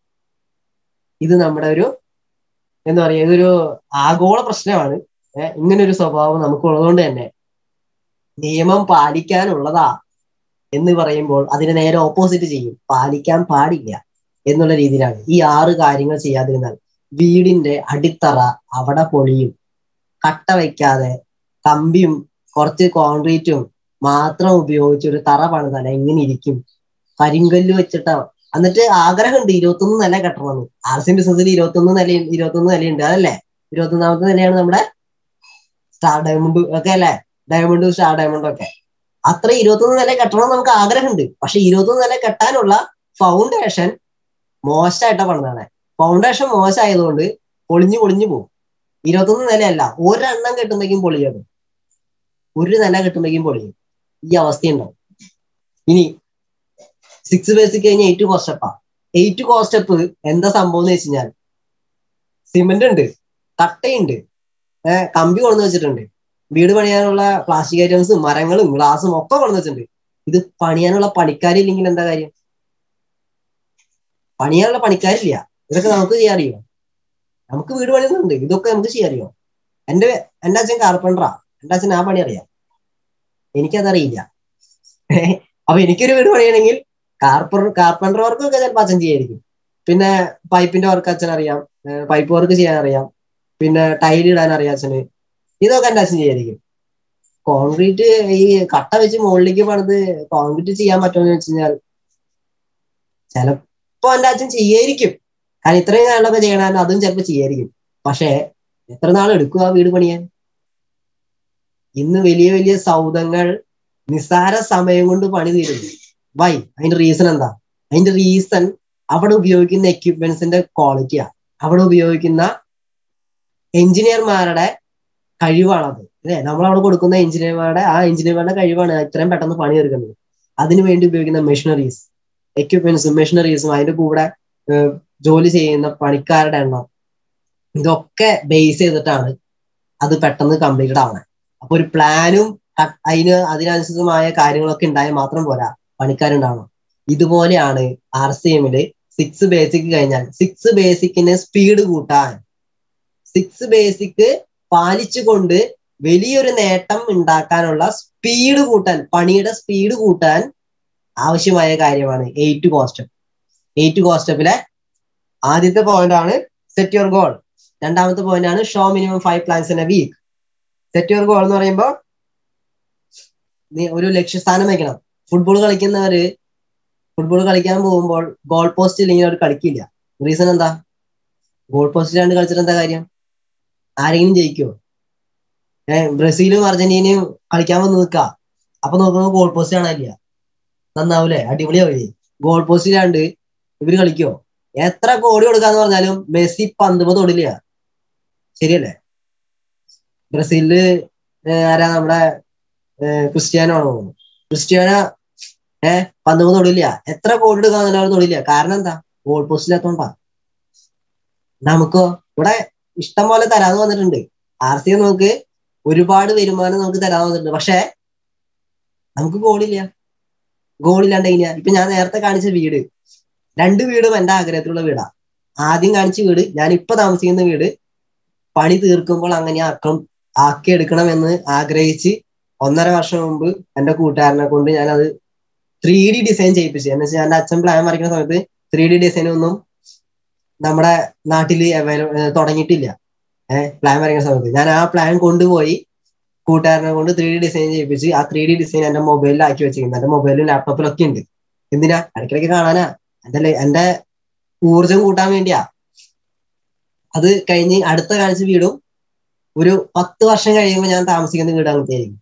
ഇത് നമ്മുടെ ഒരു എന്താ പറയുക ഇതൊരു ആഗോള പ്രശ്നമാണ് ഏഹ് ഇങ്ങനെ ഒരു സ്വഭാവം നമുക്കുള്ളതുകൊണ്ട് തന്നെ നിയമം പാലിക്കാനുള്ളതാ എന്ന് പറയുമ്പോൾ അതിന് നേരെ ഓപ്പോസിറ്റ് ചെയ്യും പാലിക്കാൻ പാടില്ല എന്നുള്ള രീതിയിലാണ് ഈ ആറ് കാര്യങ്ങൾ ചെയ്യാതിരുന്നാൽ വീടിന്റെ അടിത്തറ അവിടെ പൊളിയും കട്ട വയ്ക്കാതെ കമ്പിയും കുറച്ച് കോൺക്രീറ്റും മാത്രം ഉപയോഗിച്ച് ഒരു തറ പണിതാൽ എങ്ങനെ ഇരിക്കും കരിങ്കല്ല് വെച്ചിട്ടാ എന്നിട്ട് ആഗ്രഹമുണ്ട് ഇരുപത്തൊന്ന് നില കെട്ടണമെന്ന് ആർ സി ബിസിനസ്സിൽ ഇരുപത്തൊന്ന് നില ഇരുപത്തൊന്ന് നിലയുണ്ട് അതല്ലേ ഇരുപത്തൊന്നാമത്തെ നിലയാണ് നമ്മുടെ സ്റ്റാർ ഡയമണ്ട് ഒക്കെ അല്ലേ ഡയമണ്ട് സ്റ്റാർ ഡയമണ്ട് ഒക്കെ അത്ര ഇരുപത്തൊന്ന് നില കെട്ടണം എന്ന് നമുക്ക് ആഗ്രഹമുണ്ട് പക്ഷെ ഇരുപത്തൊന്ന് നില കെട്ടാനുള്ള ഫൗണ്ടേഷൻ മോശമായിട്ടാ പണിതാണ് ഫൗണ്ടേഷൻ മോശമായതുകൊണ്ട് പൊളിഞ്ഞു പൊളിഞ്ഞു പോകും ഇരുപത്തൊന്ന് നിലയല്ല ഒരെണ്ണം കെട്ടുമ്പോഴേക്കും പൊളിയത് ഒരു നില കെട്ടുമ്പോഴേക്കും പൊളിയും ഈ അവസ്ഥയുണ്ടാവും ഇനി സിക്സ് ബേസിക് കഴിഞ്ഞ എയ്റ്റ് കോസ്റ്റപ്പാ എയ്റ്റ് കോസ്റ്റപ്പ് എന്താ സംഭവം എന്ന് വെച്ച് കഴിഞ്ഞാൽ സിമെന്റ് ഉണ്ട് കട്ടയുണ്ട് ഏഹ് കമ്പി കൊണ്ടു വെച്ചിട്ടുണ്ട് വീട് പണിയാനുള്ള പ്ലാസ്റ്റിക് ഐറ്റംസും മരങ്ങളും ഗ്ലാസും ഒക്കെ കൊണ്ടു വെച്ചിട്ടുണ്ട് ഇത് പണിയാനുള്ള പണിക്കാരില്ലെങ്കിൽ എന്താ കാര്യം പണിയാനുള്ള പണിക്കാരില്ല ഇതൊക്കെ നമുക്ക് ചെയ്യാൻ അറിയോ നമുക്ക് വീട് പണിയുന്നുണ്ട് ഇതൊക്കെ നമുക്ക് ചെയ്യാൻ അറിയോ എന്റെ എന്റെ അച്ഛൻ കാർപ്പൻഡറാ എന്റെ അച്ഛൻ ആ പണി അറിയാം എനിക്കതറിയില്ല അപ്പൊ എനിക്കൊരു വീട് പണിയണമെങ്കിൽ കാർപ്പർ കാർപ്പൻഡർ വർക്ക് ഒക്കെ ചിലപ്പോൾ അച്ഛൻ ചെയ്യായിരിക്കും പിന്നെ പൈപ്പിന്റെ വർക്ക് അച്ഛൻ അറിയാം പൈപ്പ് വർക്ക് ചെയ്യാൻ അറിയാം പിന്നെ ടൈൽ ഇടാൻ അറിയാം അച്ഛന് ഇതൊക്കെ എന്റെ അച്ഛൻ ചെയ്യായിരിക്കും കോൺക്രീറ്റ് ഈ കട്ട വെച്ച് മുകളിലേക്ക് പണിത് കോൺക്രീറ്റ് ചെയ്യാൻ പറ്റുമെന്ന് വെച്ച് കഴിഞ്ഞാൽ ചിലപ്പോ എന്റെ അച്ഛൻ ചെയ്യായിരിക്കും കാരണം ഇത്രയും നാളൊക്കെ ചെയ്യണമെന്ന് അതും ചിലപ്പോൾ ചെയ്യായിരിക്കും പക്ഷേ എത്ര നാൾ എടുക്കും ആ വീട് പണിയാൻ ഇന്ന് വലിയ വലിയ സൗധങ്ങൾ നിസ്സാര സമയം കൊണ്ട് പണി തീരുന്നു വൈ അതിന്റെ റീസൺ എന്താ അതിന്റെ റീസൺ അവിടെ ഉപയോഗിക്കുന്ന എക്യുപ്മെന്റ്സിന്റെ ക്വാളിറ്റിയാ അവിടെ ഉപയോഗിക്കുന്ന എഞ്ചിനീയർമാരുടെ കഴിവാണത് അല്ലെ നമ്മൾ അവിടെ കൊടുക്കുന്ന എഞ്ചിനീയർമാരുടെ ആ എഞ്ചിനീയർമാരുടെ കഴിവാണ് ഇത്രയും പെട്ടെന്ന് പണി തീർക്കുന്നത് അതിനു വേണ്ടി ഉപയോഗിക്കുന്ന മെഷീനറീസ് എക്യുപ്മെന്റ്സും മെഷീനറീസും അതിന്റെ കൂടെ ജോലി ചെയ്യുന്ന പണിക്കാരുടെ എണ്ണം ഇതൊക്കെ ബേസ് ചെയ്തിട്ടാണ് അത് പെട്ടെന്ന് കംപ്ലീറ്റഡ് ആവണേ അപ്പൊ ഒരു പ്ലാനും അതിന് അതിനനുസൃതമായ കാര്യങ്ങളൊക്കെ ഉണ്ടായാൽ മാത്രം പോരാ പണിക്കാരുണ്ടാവണം ഇതുപോലെയാണ് ആർ സി എമ്മില് സിക്സ് ബേസിക് കഴിഞ്ഞാൽ സിക്സ് ബേസിക്കിന് സ്പീഡ് കൂട്ടാൻ സിക്സ് ബേസിക് പാലിച്ചുകൊണ്ട് വലിയൊരു നേട്ടം ഉണ്ടാക്കാനുള്ള സ്പീഡ് കൂട്ടാൻ പണിയുടെ സ്പീഡ് കൂട്ടാൻ ആവശ്യമായ കാര്യമാണ് എയ്റ്റ് കോസ്റ്റപ്പ് എയ്റ്റ് കോസ്റ്റപ്പിലെ ആദ്യത്തെ പോയിന്റ് ആണ് സെറ്റ് യുവർ ഗോൾ രണ്ടാമത്തെ പോയിന്റ് ആണ് show minimum five plans in a week set your goal എന്ന് പറയുമ്പോൾ നീ ഒരു ലക്ഷ്യസ്ഥാനം വെക്കണം ഫുട്ബോൾ കളിക്കുന്നവര് ഫുട്ബോൾ കളിക്കാൻ പോകുമ്പോൾ ഗോൾ പോസ്റ്റ് ഇല്ലെങ്കിൽ അവർ കളിക്കില്ല റീസൺ എന്താ ഗോൾ പോസ്റ്റിലാണ്ട് കളിച്ചിട്ട് എന്താ കാര്യം ആരെങ്കിലും ജയിക്കുമോ ഏഹ് ബ്രസീലും അർജന്റീനയും കളിക്കാൻ വന്ന് നിൽക്ക അപ്പൊ നോക്കുമ്പോൾ ഗോൾ പോസ്റ്റ് കാണാനില്ല നന്നാവൂലേ അടിപൊളിയാവില്ലേ ഗോൾ പോസ്റ്റിലാണ്ട് ഇവര് കളിക്കോ എത്ര കോടി കൊടുക്കാന്ന് പറഞ്ഞാലും മെസ്സി പന്തുമ്പോ തൊടില്ല ശരിയല്ലേ ബ്രസീലില് ആരാ നമ്മുടെ ക്രിസ്ത്യാനോ ആണോ ക്രിസ്ത്യാനോ ഏഹ് പന്തുമ്പോ തൊടില്ല എത്ര കോടി എടുക്കാന്ന് അവർ തൊടില്ല കാരണം എന്താ ഗോൾ പോസ്റ്റിലാത്തോണ്ടാ നമുക്കോ ഇവിടെ ഇഷ്ടം പോലെ തരാന്ന് വന്നിട്ടുണ്ട് ആർ സി നമുക്ക് ഒരുപാട് വരുമാനം നമുക്ക് തരാന്ന് വന്നിട്ടുണ്ട് പക്ഷെ നമുക്ക് ഗോളില്ല ഗോളില്ലാണ്ട് കഴിഞ്ഞാൽ ഇപ്പൊ ഞാൻ നേരത്തെ കാണിച്ച വീട് രണ്ട് വീടും എന്റെ ആഗ്രഹത്തിലുള്ള വീടാ ആദ്യം കാണിച്ച വീട് ഞാൻ ഇപ്പൊ താമസിക്കുന്ന വീട് പണി തീർക്കുമ്പോൾ അങ്ങനെ ആക്കണം ആക്കി എടുക്കണം എന്ന് ആഗ്രഹിച്ച് ഒന്നര വർഷം മുമ്പ് എന്റെ കൂട്ടുകാരനെ കൊണ്ട് ഞാൻ അത് ത്രീ ഡി ഡിസൈൻ ചെയ്യിപ്പിച്ചു എന്ന് വെച്ചാൽ എന്റെ അച്ഛൻ പ്ലാൻ വരയ്ക്കുന്ന സമയത്ത് ത്രീ ഡി ഡിസൈൻ ഒന്നും നമ്മുടെ നാട്ടിൽ തുടങ്ങിയിട്ടില്ല ഏഹ് പ്ലാൻ വരയ്ക്കുന്ന സമയത്ത് ഞാൻ ആ പ്ലാൻ കൊണ്ടുപോയി കൂട്ടുകാരനെ കൊണ്ട് ത്രീ ഡി ഡിസൈൻ ചെയ്യിപ്പിച്ച് ആ ത്രീ ഡി ഡിസൈൻ എന്റെ മൊബൈലിൽ ആക്കി വെച്ചിരിക്കുന്നത് എന്റെ മൊബൈലും ലാപ്ടോപ്പിലൊക്കെ ഉണ്ട് എന്തിനാ ഇടയ്ക്കിടയ്ക്ക് കാണാനാ എന്റെ എന്റെ ഊർജം കൂട്ടാൻ വേണ്ടിയാ അത് കഴിഞ്ഞ് അടുത്ത കാണിച്ച വീടും ഒരു പത്ത് വർഷം കഴിയുമ്പോൾ ഞാൻ താമസിക്കുന്ന വീട് അങ്ങനത്തെ ആയിരിക്കും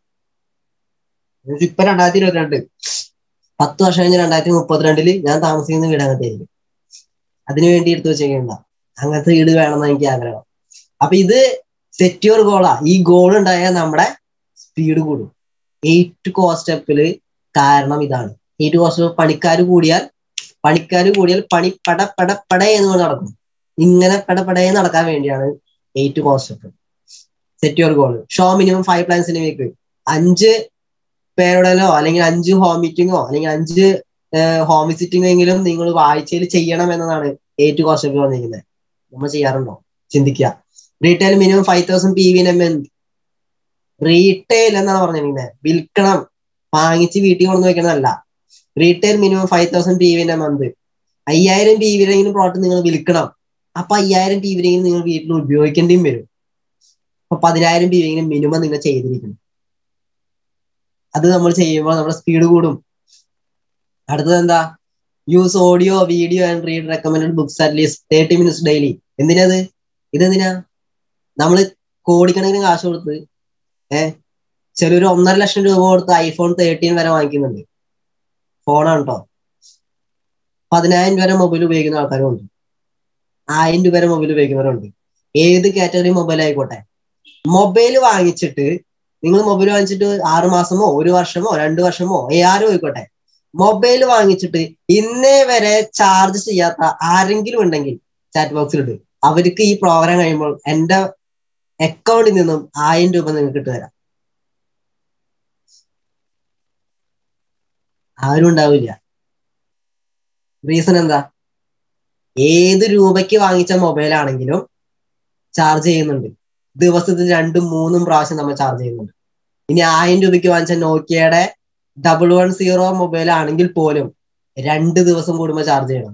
ഇപ്പൊ രണ്ടായിരത്തി ഇരുപത്തിരണ്ട് പത്ത് വർഷം കഴിഞ്ഞ് രണ്ടായിരത്തി മുപ്പത്തിരണ്ടില് ഞാൻ താമസിക്കുന്ന വീട് അങ്ങനത്തെ ആയിരിക്കും അതിനു വേണ്ടി എടുത്തു വെച്ചേക്കണ്ട അങ്ങനത്തെ വീട് വേണമെന്ന് എനിക്ക് ആഗ്രഹം അപ്പൊ ഇത് സെറ്റ് യുവർ ഗോളാ ഈ ഗോൾ ഉണ്ടായാൽ നമ്മുടെ സ്പീഡ് കൂടും എയ്റ്റ് കോസ്റ്റപ്പില് കാരണം ഇതാണ് എയ്റ്റ് കോസ്റ്റപ്പ് പണിക്കാർ കൂടിയാൽ പണിക്കാർ കൂടിയാൽ പണി പട പട പട എന്ന് നടക്കും ഇങ്ങനെ പടപടയെ നടക്കാൻ വേണ്ടിയാണ് eight core step set your goal show minimum five പ്ലാൻസിന് വീക്ക് അഞ്ച് പേരുടെലോ അല്ലെങ്കിൽ അഞ്ച് ഹോം മീറ്റിങ്ങോ അല്ലെങ്കിൽ അഞ്ച് ഹോം വിസിറ്റിംഗ് എങ്കിലും നിങ്ങൾ ആഴ്ചയിൽ ചെയ്യണം എന്നതാണ് ഏറ്റവും കുറച്ച് പറഞ്ഞിരിക്കുന്നത് നമ്മൾ ചെയ്യാറുണ്ടോ ചിന്തിക്കുക retail minimum five thousand P V month retail എന്നാണ് പറഞ്ഞിരിക്കുന്നത് വിൽക്കണം വാങ്ങിച്ച് വീട്ടിൽ കൊണ്ടു വയ്ക്കണതല്ല retail minimum five thousand P വിന്റെ മന്ത് അയ്യായിരം പി വിയിലെങ്കിലും പ്രോഡക്റ്റ് നിങ്ങൾ വിൽക്കണം അപ്പൊ അയ്യായിരം പി വിയിലെങ്കിലും നിങ്ങൾ വീട്ടിൽ ഉപയോഗിക്കേണ്ടിയും വരും അപ്പൊ പതിനായിരം പി വിയെങ്കിലും മിനിമം നിങ്ങൾ ചെയ്തിരിക്കണം അത് നമ്മൾ ചെയ്യുമ്പോൾ നമ്മുടെ സ്പീഡ് കൂടും അടുത്തത് എന്താ use audio video and read recommended books at least thirty minutes daily എന്തിനത് ഇതെന്തിനാ നമ്മൾ കോടിക്കണക്കിന് കാശ് കൊടുത്ത് ഏഹ് ചിലൊരു ഒന്നര ലക്ഷം രൂപ കൊടുത്ത് ഐഫോൺ തേർട്ടീൻ വരെ വാങ്ങിക്കുന്നുണ്ട് ഫോണാണ് കേട്ടോ പതിനായിരം രൂപ വരെ മൊബൈൽ ഉപയോഗിക്കുന്ന ആൾക്കാരും ഉണ്ട് ആയിരം രൂപ വരെ മൊബൈൽ ഉപയോഗിക്കുന്നവരുണ്ട് ഏത് കാറ്റഗറി മൊബൈൽ ആയിക്കോട്ടെ മൊബൈൽ വാങ്ങിച്ചിട്ട് നിങ്ങൾ മൊബൈൽ വാങ്ങിച്ചിട്ട് ആറു മാസമോ ഒരു വർഷമോ രണ്ടു വർഷമോ ആരും ആയിക്കോട്ടെ മൊബൈൽ വാങ്ങിച്ചിട്ട് ഇന്നേ വരെ ചാർജ് ചെയ്യാത്ത ആരെങ്കിലും ഉണ്ടെങ്കിൽ ചാറ്റ് ബോക്സിലിട്ട് അവർക്ക് ഈ പ്രോഗ്രാം കഴിയുമ്പോൾ എന്റെ അക്കൗണ്ടിൽ നിന്നും ആയിരം രൂപ നിങ്ങൾക്ക് ഇട്ട് തരാം ആരും ഉണ്ടാവില്ല റീസൺ എന്താ ഏത് രൂപയ്ക്ക് വാങ്ങിച്ച മൊബൈൽ ആണെങ്കിലും ചാർജ് ചെയ്യുന്നുണ്ട് ദിവസത്തിൽ രണ്ടും മൂന്നും പ്രാവശ്യം നമ്മൾ ചാർജ് ചെയ്യുന്നുണ്ട് ഇനി ആയിരം രൂപയ്ക്ക് വാങ്ങിച്ച നോക്കിയയുടെ ഡബിൾ വൺ സീറോ മൊബൈൽ ആണെങ്കിൽ പോലും രണ്ട് ദിവസം കൂടുമ്പോൾ ചാർജ് ചെയ്യണം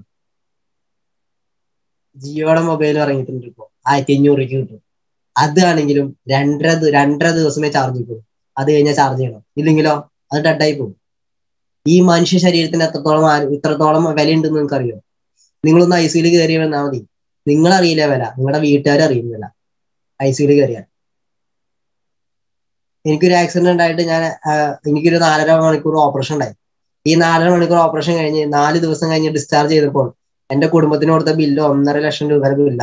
ജിയോയുടെ മൊബൈൽ ഇറങ്ങിയിട്ടുണ്ട് ഇപ്പോൾ ആയിരത്തി അഞ്ഞൂറ് രൂപയ്ക്ക് കിട്ടും അതാണെങ്കിലും രണ്ടര രണ്ടര ദിവസമേ ചാർജ് കിട്ടും അത് കഴിഞ്ഞാൽ ചാർജ് ചെയ്യണം ഇല്ലെങ്കിലോ അത് ഡെഡായി പോകും ഈ മനുഷ്യ ശരീരത്തിന് എത്രത്തോളം ഇത്രത്തോളം വില ഉണ്ടെന്ന് നിങ്ങൾക്ക് അറിയോ നിങ്ങളൊന്ന് ഐ സിയിൽ കയറി വന്നാൽ മതി നിങ്ങൾ അറിയില്ല വില നിങ്ങളുടെ വീട്ടുകാർ അറിയില്ല വില ഐ സിയിൽ കയറിയാൽ എനിക്കൊരു ആക്സിഡന്റ് ഉണ്ടായിട്ട് ഞാൻ എനിക്കൊരു നാലര മണിക്കൂർ ഓപ്പറേഷൻ ഉണ്ടായി ഈ നാലര മണിക്കൂർ ഓപ്പറേഷൻ കഴിഞ്ഞ് നാല് ദിവസം കഴിഞ്ഞ് ഡിസ്ചാർജ് ചെയ്തപ്പോൾ എന്റെ കുടുംബത്തിന് കൊടുത്ത ബില്ല് ഒന്നര ലക്ഷം രൂപ ബില്ല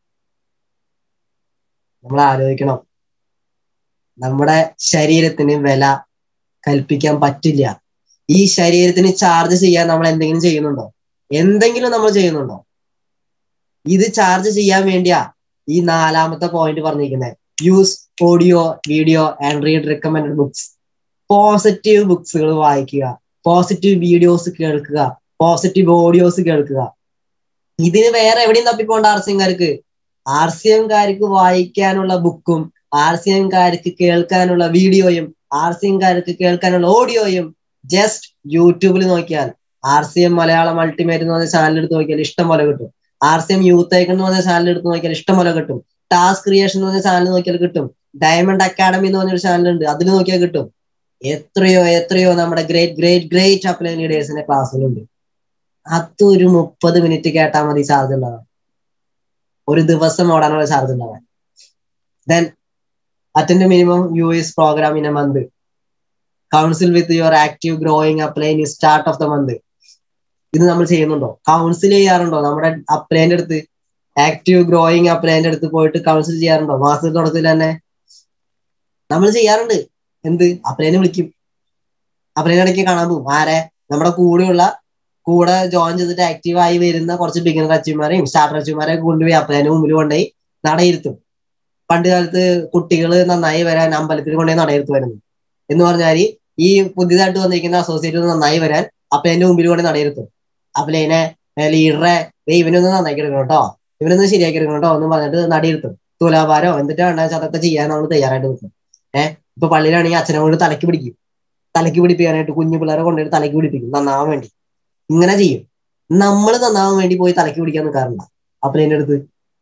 നമ്മൾ ആലോചിക്കണം നമ്മുടെ ശരീരത്തിന് വില കൽപ്പിക്കാൻ പറ്റില്ല ഈ ശരീരത്തിന് ചാർജ് ചെയ്യാൻ നമ്മൾ എന്തെങ്കിലും ചെയ്യുന്നുണ്ടോ എന്തെങ്കിലും നമ്മൾ ചെയ്യുന്നുണ്ടോ ഇത് ചാർജ് ചെയ്യാൻ വേണ്ടിയാ ഈ നാലാമത്തെ പോയിന്റ് പറഞ്ഞിരിക്കുന്നത് use audio video and read recommend books positive ബുക്സുകൾ വായിക്കുക പോസിറ്റീവ് വീഡിയോസ് കേൾക്കുക പോസിറ്റീവ് ഓഡിയോസ് കേൾക്കുക ഇതിന് വേറെ എവിടെയും തപ്പിപ്പോണ്ട ആർ സി എംകാർക്ക് ആർ സി എംകാർക്ക് വായിക്കാനുള്ള ബുക്കും ആർ സി എംകാർക്ക് കേൾക്കാനുള്ള വീഡിയോയും ആർ സി എംകാർക്ക് കേൾക്കാനുള്ള ഓഡിയോയും ജസ്റ്റ് യൂട്യൂബിൽ നോക്കിയാൽ R C M Malayalam ultimate എന്ന് പറഞ്ഞ ചാനൽ എടുത്ത് നോക്കിയാൽ ഇഷ്ടം പോലെ കിട്ടും R C M youth icon എന്ന് പറഞ്ഞ ചാനൽ എടുത്ത് നോക്കിയാൽ ഇഷ്ടം പോലെ കിട്ടും ടാസ്ക് ക്രിയേഷൻ എന്ന് പറഞ്ഞ ചാനൽ നോക്കിയാൽ കിട്ടും ഡയമണ്ട് അക്കാഡമി എന്ന് പറഞ്ഞൊരു ചാനൽ ഉണ്ട് അതിൽ നോക്കിയാൽ കിട്ടും എത്രയോ എത്രയോ നമ്മുടെ ഗ്രേറ്റ് ഗ്രേറ്റ് ഗ്രേറ്റ് അപ്ലൈൻ ലീഡേഴ്സിന്റെ ക്ലാസ്സുകളുണ്ട് അത് ഒരു മുപ്പത് മിനിറ്റ് കേട്ടാൽ മതി ചാർജ് ഉണ്ടാവാൻ ഒരു ദിവസം ഓടാനുള്ള ചാർജ് ഉണ്ടാവാൻ then attend minimum U S program in a month council with your active growing upline in start of the month ഇത് നമ്മൾ ചെയ്യുന്നുണ്ടോ കൗൺസിൽ ചെയ്യാറുണ്ടോ നമ്മുടെ അപ്ലൈന്റെ അടുത്ത് ആക്റ്റീവ് ഗ്രോയിങ് അപ്ലൈന്റെ അടുത്ത് പോയിട്ട് കൗൺസിൽ ചെയ്യാറുണ്ടോ മാസത്തിൽ തുടക്കത്തിൽ തന്നെ നമ്മൾ ചെയ്യാറുണ്ട് എന്ത് അപ്ലൈനെ വിളിക്കും അപ്ലൈനെ ഇടയ്ക്ക് കാണാൻ പോകും ആരെ നമ്മുടെ കൂടെയുള്ള കൂടെ ജോയിൻ ചെയ്തിട്ട് ആക്റ്റീവ് ആയി വരുന്ന കുറച്ച് ബിഗിനർ അച്ചീവ്മാരെയും സ്റ്റാർട്ടർ അച്ചീവ്മാരെയും കൊണ്ടുപോയി അപ്ലൈന്റെ മുമ്പിൽ കൊണ്ടുപോയി നടയിരുത്തും പണ്ട് കാലത്ത് കുട്ടികൾ നന്നായി വരാൻ അമ്പലത്തിൽ കൊണ്ടുപോയി നടയിരുത്തു വരുന്നു എന്ന് പറഞ്ഞാൽ ഈ പുതിയതായിട്ട് വന്നിരിക്കുന്ന അസോസിയേറ്റ് നന്നായി വരാൻ അപ്ലൈന്റെ മുമ്പിൽ കൊണ്ട് നടയിരുത്തും അപ്ലൈനെ ലീഡറെ ഇവനൊന്ന് നന്നാക്കി എടുക്കണം കേട്ടോ ഇവനൊന്ന് ശരിയാക്കി എടുക്കണം കേട്ടോ എന്ന് പറഞ്ഞിട്ട് നടയിരുത്തും തുലാഭാരോ എന്നിട്ട് വേണ്ട അതൊക്കെ ചെയ്യാൻ നമ്മൾ തയ്യാറായിട്ട് നിൽക്കും ഏഹ് ഇപ്പൊ പള്ളിയിലാണെങ്കിൽ അച്ഛനെ കൊണ്ട് തലക്ക് പിടിക്കും തലക്ക് പിടിപ്പിക്കാനായിട്ട് കുഞ്ഞു പിള്ളേരെ കൊണ്ടുപോയിട്ട് തലക്ക് പിടിപ്പിക്കും നന്നാവാൻ വേണ്ടി ഇങ്ങനെ ചെയ്യും നമ്മൾ നന്നാവാൻ വേണ്ടി പോയി തലക്ക് പിടിക്കാൻ നിൽക്കാറില്ല അപ്ലൈന്റെ അടുത്ത്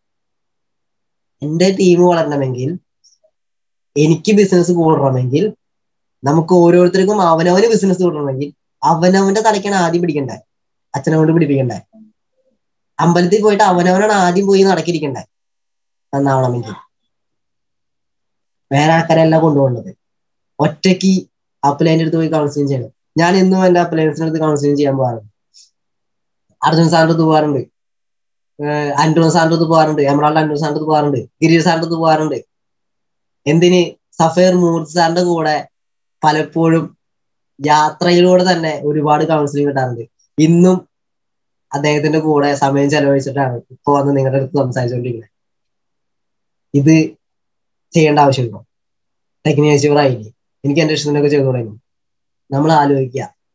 എന്റെ ടീം വളരണമെങ്കിൽ എനിക്ക് ബിസിനസ് കൂടണമെങ്കിൽ നമുക്ക് ഓരോരുത്തർക്കും അവനവന് ബിസിനസ് കൂടണമെങ്കിൽ അവനവന്റെ തലയ്ക്കാണ് ആദ്യം പിടിക്കണ്ടേ അച്ഛനെ കൊണ്ട് പിടിപ്പിക്കണ്ടേ അമ്പലത്തിൽ പോയിട്ട് അവനവനാണ് ആദ്യം പോയി നടക്കിരിക്കണ്ടേ നന്നാവണമെങ്കിൽ വേറെ ആൾക്കാരല്ല കൊണ്ടുപോകുന്നത് ഒറ്റയ്ക്ക് അപ്ലൈൻ്റെ അടുത്ത് പോയി കൗൺസിലിംഗ് ചെയ്യണം ഞാൻ എന്നും എന്റെ അപ്ലയൻസിന്റെ അടുത്ത് കൗൺസിലിംഗ് ചെയ്യാൻ പോകാറുണ്ട് അർജുൻ സാറിന്റെ അടുത്ത് പോകാറുണ്ട് അൻഡ്രോൺ സാറിന്റെ അടുത്ത് പോകാറുണ്ട് എമറാൾഡ് അൻഡ്രോൺ സാറിന്റെ അടുത്ത് പോകാറുണ്ട് ഗിരീഷ് സാറിന്റെ അടുത്ത് പോകാറുണ്ട് എന്തിന് സഫേർ മൂർത്തി സാറിന്റെ കൂടെ പലപ്പോഴും യാത്രയിലൂടെ തന്നെ ഒരുപാട് കൗൺസിലിംഗ് കിട്ടാറുണ്ട് ഇന്നും അദ്ദേഹത്തിന്റെ കൂടെ സമയം ചെലവഴിച്ചിട്ടാണ് ഇപ്പൊ വന്ന് നിങ്ങളുടെ അടുത്ത് സംസാരിച്ചുകൊണ്ടിരിക്കുന്നത് ഇത് ചെയ്യേണ്ട ആവശ്യമുണ്ടോ ടെക്നിക്കൽ ആയില്ലേ എനിക്ക് എന്റെ ഇഷ്ടത്തിനൊക്കെ ചെയ്തു തുടങ്ങി നമ്മൾ ആലോചിക്കുക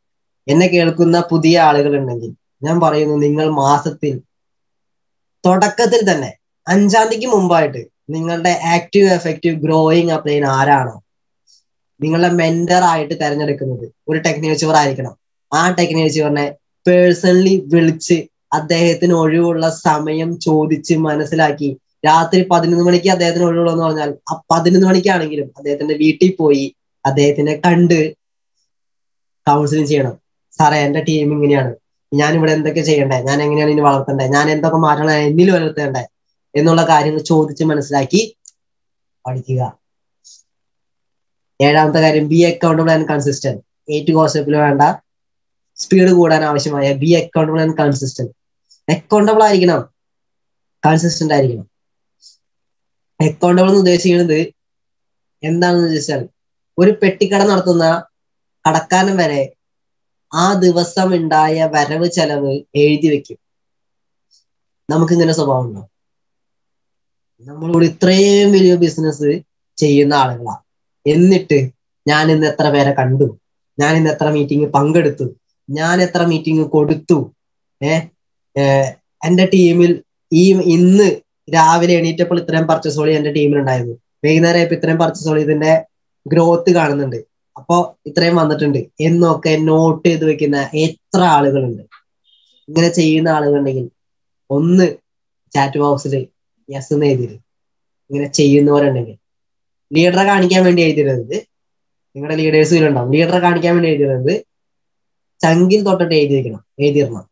എന്നെ കേൾക്കുന്ന പുതിയ ആളുകൾ ഉണ്ടെങ്കിൽ ഞാൻ പറയുന്നു നിങ്ങൾ മാസത്തിൽ തുടക്കത്തിൽ തന്നെ അഞ്ചാം തീയതിക്ക് മുമ്പായിട്ട് നിങ്ങളുടെ ആക്റ്റീവ് എഫക്റ്റീവ് ഗ്രോയിങ് അപ്ലൈൻ ആരാണോ നിങ്ങളുടെ മെന്റർ ആയിട്ട് തെരഞ്ഞെടുക്കുന്നത് ഒരു ടെക്നീഷ്യർ ആയിരിക്കണം ആ ടെക്നീഷ്യറിനെ പേഴ്സണലി വിളിച്ച് അദ്ദേഹത്തിന് ഒഴിവുള്ള സമയം ചോദിച്ച് മനസ്സിലാക്കി രാത്രി പതിനൊന്ന് മണിക്ക് അദ്ദേഹത്തിന് ഒഴിവുള്ളൂ എന്ന് പറഞ്ഞാൽ ആ പതിനൊന്ന് മണിക്കാണെങ്കിലും അദ്ദേഹത്തിന്റെ വീട്ടിൽ പോയി അദ്ദേഹത്തിനെ കണ്ട് കൗൺസിലിംഗ് ചെയ്യണം സാറേ എന്റെ ടീം ഇങ്ങനെയാണ് ഞാൻ ഇവിടെ എന്തൊക്കെ ചെയ്യണ്ടേ ഞാൻ എങ്ങനെയാണ് ഇനി വളർത്തണ്ടേ ഞാൻ എന്തൊക്കെ മാറ്റണം എന്നിൽ വളർത്തേണ്ടേ എന്നുള്ള കാര്യങ്ങൾ ചോദിച്ച് മനസ്സിലാക്കി പഠിക്കുക ഏഴാമത്തെ കാര്യം be accountable and consistent eight കോൺസെപ്റ്റിൽ വേണ്ട സ്പീഡ് കൂടാൻ ആവശ്യമായ be accountable and consistent accountable ആയിരിക്കണം കൺസിസ്റ്റന്റ് ആയിരിക്കണം അക്കൗണ്ടബിൾ എന്ന് ഉദ്ദേശിക്കുന്നത് എന്താണെന്ന് ചോദിച്ചാൽ ഒരു പെട്ടിക്കട നടത്തുന്ന കടക്കാരൻ വരെ ആ ദിവസം ഉണ്ടായ വരവ് ചെലവ് എഴുതി വെക്കും നമുക്ക് ഇങ്ങനെ സ്വഭാവം ഉണ്ടോ നമ്മളിവിടെ ഇത്രയും വലിയ ബിസിനസ് ചെയ്യുന്ന ആളുകളാ എന്നിട്ട് ഞാൻ ഇന്ന് എത്ര പേരെ കണ്ടു ഞാൻ ഇന്ന് എത്ര മീറ്റിംഗ് പങ്കെടുത്തു ഞാൻ എത്ര മീറ്റിംഗ് കൊടുത്തു ഏഹ് എന്റെ ടീമിൽ ഈ ഇന്ന് രാവിലെ എണീറ്റപ്പോൾ ഇത്രയും പർച്ചേസുകൾ എന്റെ ടീമിൽ ഉണ്ടായിരുന്നു വൈകുന്നേരം ഇപ്പൊ ഇത്രയും പർച്ചേസുകൾ ഇതിന്റെ ഗ്രോത്ത് കാണുന്നുണ്ട് അപ്പോ ഇത്രയും വന്നിട്ടുണ്ട് എന്നൊക്കെ നോട്ട് ചെയ്ത് വെക്കുന്ന എത്ര ആളുകളുണ്ട് ഇങ്ങനെ ചെയ്യുന്ന ആളുകളുണ്ടെങ്കിൽ ഒന്ന് ചാറ്റ് ബോക്സിൽ യെസ് എന്ന് എഴുതിയത് ഇങ്ങനെ ചെയ്യുന്നവരുണ്ടെങ്കിൽ ലീഡറെ കാണിക്കാൻ വേണ്ടി എഴുതിയിരുന്നത് നിങ്ങളുടെ ലീഡേഴ്സ് ഉണ്ടാവും ലീഡറെ കാണിക്കാൻ വേണ്ടി എഴുതിയിരുന്നത് ചങ്കിൽ തൊട്ടിട്ട് എഴുതി വെക്കണം എഴുതിയിടണം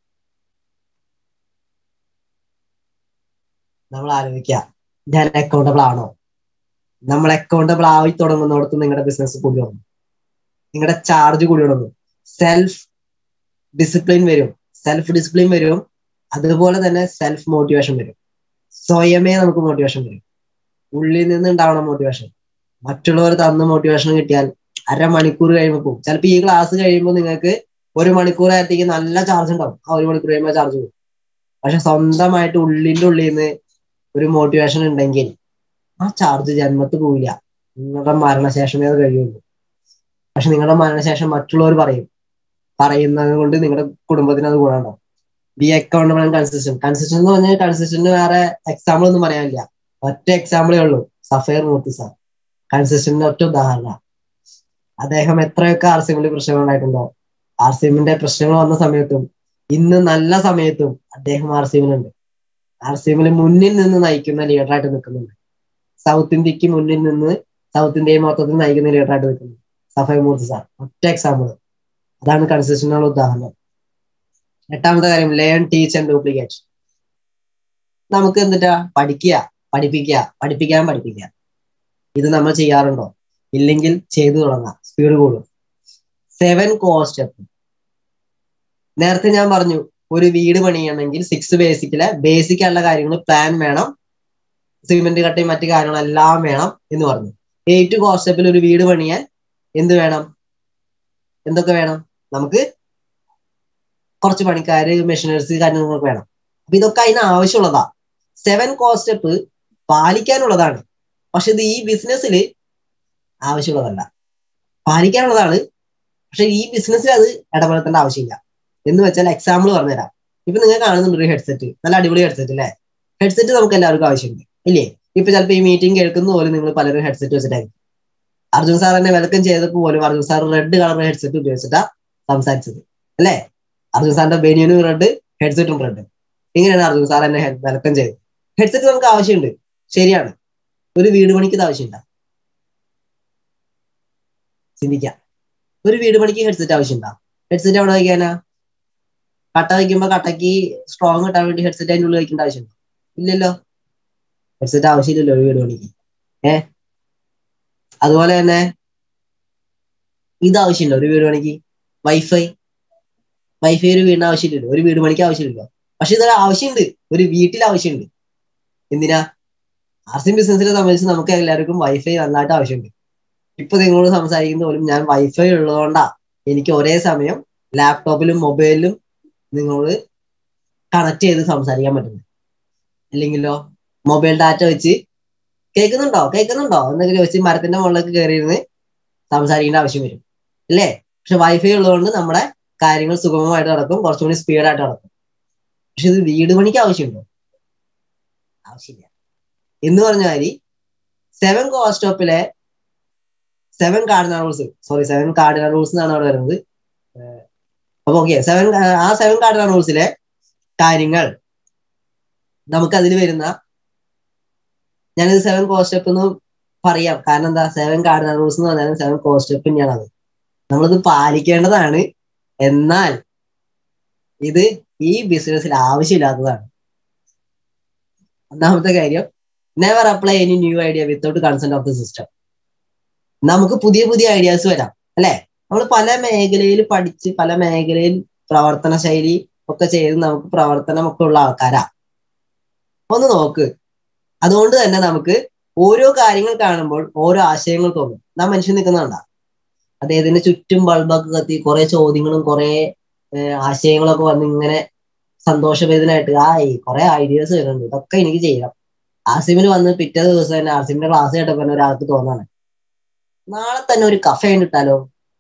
നമ്മൾ ആലോചിക്കുക ഞാൻ അക്കൗണ്ടബിൾ ആണോ നമ്മൾ അക്കൗണ്ടബിൾ ആയി തുടങ്ങുന്നിടത്ത് നിങ്ങളുടെ ബിസിനസ് കൂടി തുടങ്ങും നിങ്ങളുടെ ചാർജ് കൂടി തുടങ്ങും സെൽഫ് ഡിസിപ്ലിൻ വരും സെൽഫ് ഡിസിപ്ലിൻ വരും അതുപോലെ തന്നെ സെൽഫ് മോട്ടിവേഷൻ വരും സ്വയമേ നമുക്ക് മോട്ടിവേഷൻ വരും ഉള്ളിൽ നിന്ന് ഉണ്ടാവണം മോട്ടിവേഷൻ മറ്റുള്ളവർ തന്ന മോട്ടിവേഷൻ കിട്ടിയാൽ അരമണിക്കൂർ കഴിയുമ്പോൾ പോകും ചിലപ്പോൾ ഈ ക്ലാസ് കഴിയുമ്പോൾ നിങ്ങൾക്ക് ഒരു മണിക്കൂർ ആയിട്ടേക്ക് നല്ല ചാർജ് ഉണ്ടാവും ആ ഒരു മണിക്കൂർ കഴിയുമ്പോൾ ചാർജ് പോകും പക്ഷെ സ്വന്തമായിട്ട് ഉള്ളിന്റെ ഉള്ളിൽ നിന്ന് ഒരു മോട്ടിവേഷൻ ഉണ്ടെങ്കിൽ ആ ചാർജ് ജന്മത്ത് പോവില്ല നിങ്ങളുടെ മരണശേഷമേ അത് കഴിയുള്ളൂ പക്ഷെ നിങ്ങളുടെ മരണശേഷം മറ്റുള്ളവർ പറയും പറയുന്നത് കൊണ്ട് നിങ്ങളുടെ കുടുംബത്തിന് അത് ഗുണമുണ്ടാവും be accountable and consistent consistent എന്ന് പറഞ്ഞാൽ കൺസിസ്റ്റന്റ് വേറെ എക്സാമ്പിൾ ഒന്നും പറയാനില്ല ഒറ്റ എക്സാമ്പിളേ ഉള്ളൂ സഫയർ മൂർത്തി സാർ കൺസിസ്റ്റന്റിന്റെ ഒറ്റ ഉദാഹരണ അദ്ദേഹം എത്രയൊക്കെ ആർ സി എമ്മിൽ പ്രശ്നങ്ങൾ ഉണ്ടായിട്ടുണ്ടോ ആർ സി എമ്മിന്റെ പ്രശ്നങ്ങൾ വന്ന സമയത്തും ഇന്ന് നല്ല സമയത്തും അദ്ദേഹം ആർ സി എമ്മിലുണ്ട് ആർ സി എമ്മിൽ മുന്നിൽ നിന്ന് നയിക്കുന്ന ലീഡറായിട്ട് നിൽക്കുന്നുണ്ട് സൗത്ത് ഇന്ത്യക്ക് മുന്നിൽ നിന്ന് സൗത്ത് ഇന്ത്യയെ മൊത്തത്തിൽ നയിക്കുന്ന ലീഡറായിട്ട് നിൽക്കുന്നു സഫൈ മൂർത്തി സാർ ഒറ്റ എക്സാമ്പിൾ അതാണ് കൺസിസ്റ്റന്റുള്ള ഉദാഹരണം എട്ടാമത്തെ കാര്യം ലേൺ ടീച്ച് ആൻഡ് ഡ്യൂപ്ലിക്കേറ്റ് നമുക്ക് എന്നിട്ടാ പഠിക്കുക പഠിപ്പിക്കുക പഠിപ്പിക്കാൻ പഠിപ്പിക്കുക ഇത് നമ്മൾ ചെയ്യാറുണ്ടോ ഇല്ലെങ്കിൽ ചെയ്തു തുടങ്ങാം സ്പീഡ് കൂടും സെവൻ കോ സ്റ്റെപ്പ് നേരത്തെ ഞാൻ പറഞ്ഞു ഒരു വീട് പണിയണമെങ്കിൽ സിക്സ് ബേസിക്കിലെ ബേസിക് ആയിട്ടുള്ള കാര്യങ്ങൾ പ്ലാൻ വേണം സിമെന്റ് കട്ടയും മറ്റു കാര്യങ്ങളെല്ലാം വേണം എന്ന് പറഞ്ഞു എയ്റ്റ് കോ സ്റ്റെപ്പിൽ ഒരു വീട് പണിയാൻ എന്ത് വേണം എന്തൊക്കെ വേണം നമുക്ക് കുറച്ച് പണിക്കാര് മെഷീനറീസ് കാര്യങ്ങളൊക്കെ വേണം അപ്പൊ ഇതൊക്കെ അതിന് ആവശ്യമുള്ളതാ സെവൻ കോ സ്റ്റെപ്പ് പാലിക്കാനുള്ളതാണ് പക്ഷെ ഇത് ഈ ബിസിനസ്സിൽ ആവശ്യമുള്ളതല്ല പാലിക്കാനുള്ളതാണ് പക്ഷെ ഈ ബിസിനസ്സിൽ അത് ഇടപെടുത്തേണ്ട ആവശ്യമില്ല എന്ന് വെച്ചാൽ എക്സാമ്പിൾ പറഞ്ഞുതരാം ഇപ്പൊ നിങ്ങൾ കാണുന്നുണ്ട് ഒരു ഹെഡ്സെറ്റ് നല്ല അടിപൊളി ഹെഡ്സെറ്റ് അല്ലേ ഹെഡ്സെറ്റ് നമുക്ക് എല്ലാവർക്കും ആവശ്യമുണ്ട് ഇല്ലേ ഇപ്പൊ ചിലപ്പോൾ ഈ മീറ്റിംഗ് കേൾക്കുന്ന പോലും നിങ്ങൾ പലരും ഹെഡ്സെറ്റ് വെച്ചിട്ടായിരിക്കും അർജുൻ സാർ എന്നെ വെൽക്കം ചെയ്തപ്പോൾ പോലും Arjun sir red colour headset ഉപയോഗിച്ചിട്ടാ സംസാരിച്ചത് അല്ലേ അർജുൻ സാറിന്റെ ബനിയനും റെഡ് ഹെഡ്സെറ്റും റെഡ് ഇങ്ങനെയാണ് അർജുൻ സാർ എന്നെ വെൽക്കം ചെയ്തത് ഹെഡ്സെറ്റ് നമുക്ക് ആവശ്യമുണ്ട് ശരിയാണ് ഒരു വീട് പണിക്ക് ഇത് ആവശ്യമില്ല ചിന്തിക്കാം ഒരു വീട് പണിക്ക് ഹെഡ്സെറ്റ് ആവശ്യമുണ്ടോ ഹെഡ്സെറ്റ് എവിടെ വയ്ക്കാനാ കട്ട വയ്ക്കുമ്പോ കട്ടക്ക് സ്ട്രോങ് കിട്ടാൻ വേണ്ടി ഹെഡ്സെറ്റ് അതിൻ്റെ ഉള്ളിൽ വയ്ക്കേണ്ട ആവശ്യമുണ്ടോ ഇല്ലല്ലോ ഹെഡ്സെറ്റ് ആവശ്യമില്ലല്ലോ ഒരു വീട് പണിക്ക് ഏ അതുപോലെ തന്നെ ഇത് ആവശ്യമില്ല ഒരു വീട് പണിക്ക് വൈഫൈ വൈഫൈ ഒരു വീടിന് ആവശ്യമില്ലല്ലോ ഒരു വീട് പണിക്ക് ആവശ്യമില്ലല്ലോ പക്ഷെ ഇതൊരു ആവശ്യമുണ്ട് ഒരു വീട്ടിൽ ആവശ്യമുണ്ട് എന്തിനാ ആർസിം ബിസിനസിനെ സംബന്ധിച്ച് നമുക്ക് എല്ലാവർക്കും വൈഫൈ നന്നായിട്ട് ആവശ്യമുണ്ട് ഇപ്പൊ നിങ്ങളോട് സംസാരിക്കുന്ന പോലും ഞാൻ വൈഫൈ ഉള്ളതുകൊണ്ടാ എനിക്ക് ഒരേ സമയം ലാപ്ടോപ്പിലും മൊബൈലിലും നിങ്ങളോട് കണക്ട് ചെയ്ത് സംസാരിക്കാൻ പറ്റുന്നത് അല്ലെങ്കിലോ മൊബൈൽ ഡാറ്റ വെച്ച് കേൾക്കുന്നുണ്ടോ കേൾക്കുന്നുണ്ടോ എന്നൊക്കെ ചോദിച്ച് മരത്തിന്റെ മുകളിലേക്ക് കയറിയിരുന്ന് സംസാരിക്കേണ്ട ആവശ്യം വരും അല്ലേ പക്ഷെ വൈഫൈ ഉള്ളതുകൊണ്ട് നമ്മുടെ കാര്യങ്ങൾ സുഗമമായിട്ട് നടക്കും കുറച്ചുകൂടി സ്പീഡായിട്ട് നടക്കും പക്ഷെ ഇത് വീട് പണിക്ക് ആവശ്യമുണ്ടോ ആവശ്യമില്ല എന്ന് പറഞ്ഞ മാതിരി സെവൻ കോസ്റ്റോപ്പിലെ seven cardinal rules sorry seven cardinal rules എന്നാണ് അവിടെ വരുന്നത് അപ്പൊ ഓക്കെ സെവൻ ആ സെവൻ കാർഡിനൽ റൂൾസിലെ കാര്യങ്ങൾ നമുക്ക് അതിൽ വരുന്ന ഞാനിത് സെവൻ കോസ്റ്റപ്പ് എന്ന് പറയാം കാരണം എന്താ സെവൻ കാർഡിനൽ റൂൾസ് എന്ന് പറഞ്ഞാൽ സെവൻ കോസ്റ്റപ്പ് തന്നെയാണ് അത് നമ്മളിത് പാലിക്കേണ്ടതാണ് എന്നാൽ ഇത് ഈ ബിസിനസ്സിൽ ആവശ്യമില്ലാത്തതാണ് ഒന്നാമത്തെ കാര്യം never apply any new idea without consent of the system നമുക്ക് പുതിയ പുതിയ ഐഡിയാസ് വരാം അല്ലെ നമ്മൾ പല മേഖലയിൽ പഠിച്ച് പല മേഖലയിൽ പ്രവർത്തന ശൈലി ഒക്കെ ചെയ്ത് നമുക്ക് പ്രവർത്തനം ഒക്കെ ഉള്ള ആൾക്കാരാ ഒന്ന് നോക്ക് അതുകൊണ്ട് തന്നെ നമുക്ക് ഓരോ കാര്യങ്ങൾ കാണുമ്പോൾ ഓരോ ആശയങ്ങൾ തോന്നും നാം മനുഷ്യൻ നിൽക്കുന്നുണ്ടാ അദ്ദേഹത്തിന്റെ ചുറ്റും ബൾബൊക്കെ കത്തി കുറെ ചോദ്യങ്ങളും കുറെ ആശയങ്ങളൊക്കെ വന്ന് ഇങ്ങനെ സന്തോഷഭരിതനായിട്ട് ആ കുറെ ഐഡിയാസ് വരുന്നുണ്ട് ഇതൊക്കെ എനിക്ക് ചെയ്യാം ആസിമിന് വന്ന് പിറ്റേ ദിവസം തന്നെ ആസിമിന്റെ ക്ലാസ് കേട്ടപ്പോ ഒരാൾക്ക് തോന്നാണ് നാളെ തന്നെ ഒരു കഫേ കിട്ടാലോ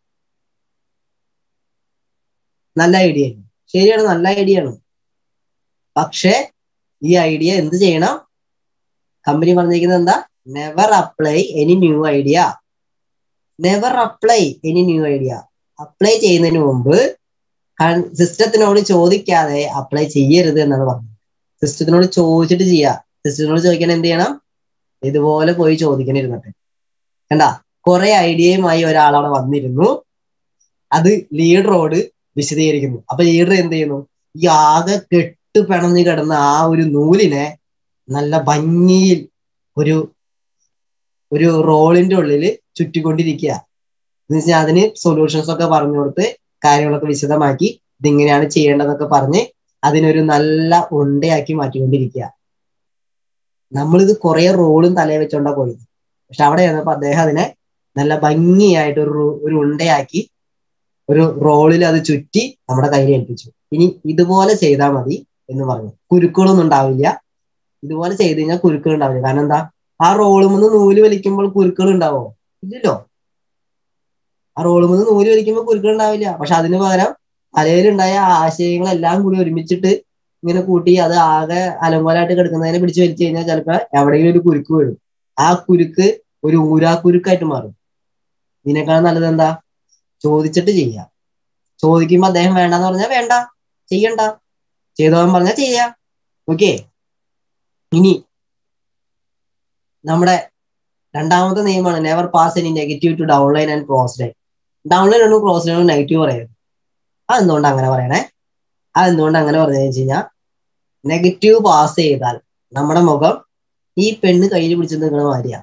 നല്ല ഐഡിയ ശരിയാണ് നല്ല ഐഡിയ ആണ് പക്ഷെ ഈ ഐഡിയ എന്ത് ചെയ്യണം കമ്പനി പറഞ്ഞിരിക്കുന്നത് എന്താ never apply any new idea never apply any new idea apply ചെയ്യുന്നതിന് മുമ്പ് സിസ്റ്റത്തിനോട് ചോദിക്കാതെ അപ്ലൈ ചെയ്യരുത് എന്നാണ് പറഞ്ഞത് സിസ്റ്റത്തിനോട് ചോദിച്ചിട്ട് ചെയ്യുക സിസ്റ്റത്തിനോട് ചോദിക്കാൻ എന്ത് ചെയ്യണം ഇതുപോലെ പോയി ചോദിക്കണം ഇരുന്നിട്ട് കണ്ട കുറെ ഐഡിയയുമായി ഒരാൾ അവിടെ വന്നിരുന്നു അത് ലീഡറോട് വിശദീകരിക്കുന്നു അപ്പൊ ലീഡർ എന്ത് ചെയ്യുന്നു ഈ ആകെ കെട്ട് പിണഞ്ഞു കിടന്ന ആ ഒരു നൂലിനെ നല്ല ഭംഗിയിൽ ഒരു ഒരു റോളിന്റെ ഉള്ളിൽ ചുറ്റിക്കൊണ്ടിരിക്കുക എന്ന് വെച്ചാൽ അതിന് സൊല്യൂഷൻസ് ഒക്കെ പറഞ്ഞു കൊടുത്ത് കാര്യങ്ങളൊക്കെ വിശദമാക്കി ഇതിങ്ങനെയാണ് ചെയ്യേണ്ടതൊക്കെ പറഞ്ഞ് അതിനൊരു നല്ല ഉണ്ടയാക്കി മാറ്റിക്കൊണ്ടിരിക്കുക നമ്മളിത് കുറെ റോളും തലയിൽ വെച്ചോണ്ടാ പോയത് പക്ഷെ അവിടെ ചെന്നപ്പോ അദ്ദേഹം അതിനെ നല്ല ഭംഗിയായിട്ട് ഒരു ഒരു ഉണ്ടയാക്കി ഒരു റോളിൽ അത് ചുറ്റി നമ്മുടെ കയ്യിൽ ഏൽപ്പിച്ചു ഇനി ഇതുപോലെ ചെയ്താൽ മതി എന്ന് പറഞ്ഞു കുരുക്കളൊന്നും ഉണ്ടാവില്ല ഇതുപോലെ ചെയ്ത് കഴിഞ്ഞാൽ കുരുക്കൾ ഉണ്ടാവില്ല കാരണം എന്താ ആ റോളുമെന്ന് നൂല് വലിക്കുമ്പോൾ കുരുക്കൾ ഉണ്ടാവോ ഇല്ലല്ലോ ആ റോളുമെന്ന് നൂല് വലിക്കുമ്പോൾ കുരുക്കൾ ഉണ്ടാവില്ല പക്ഷെ അതിന് പകരം തലയിലുണ്ടായ ആശയങ്ങളെല്ലാം കൂടി ഒരുമിച്ചിട്ട് ഇങ്ങനെ കൂട്ടി അത് ആകെ അലങ്കോലായിട്ട് കിടക്കുന്നതിനെ പിടിച്ച് വലിച്ചു കഴിഞ്ഞാൽ ചിലപ്പോ എവിടെയെങ്കിലും ഒരു കുരുക്ക് വീഴും ആ കുരുക്ക് ഒരു ഊരാക്കുരുക്കായിട്ട് മാറും ഇതിനേക്കാൾ നല്ലത് എന്താ ചോദിച്ചിട്ട് ചെയ്യാം ചോദിക്കുമ്പോ അദ്ദേഹം വേണ്ടെന്ന് പറഞ്ഞാൽ വേണ്ട ചെയ്യണ്ട ചെയ്തോൻ പറഞ്ഞാൽ ചെയ്യാം ഓക്കെ ഇനി നമ്മുടെ രണ്ടാമത്തെ നിയമമാണ് never pass any negative to downline and cross line downline ഒന്നും ക്രോസ് ലൈനും നെഗറ്റീവ് പറയരുത് അതെന്തുകൊണ്ട് അങ്ങനെ പറയണേ അതെന്തുകൊണ്ട് അങ്ങനെ പറഞ്ഞു വെച്ച് കഴിഞ്ഞാൽ നെഗറ്റീവ് പാസ് ചെയ്താൽ നമ്മുടെ മുഖം ഈ പെണ്ണ് കയ്യിൽ പിടിച്ചു നിൽക്കുന്ന മാതിരിയാ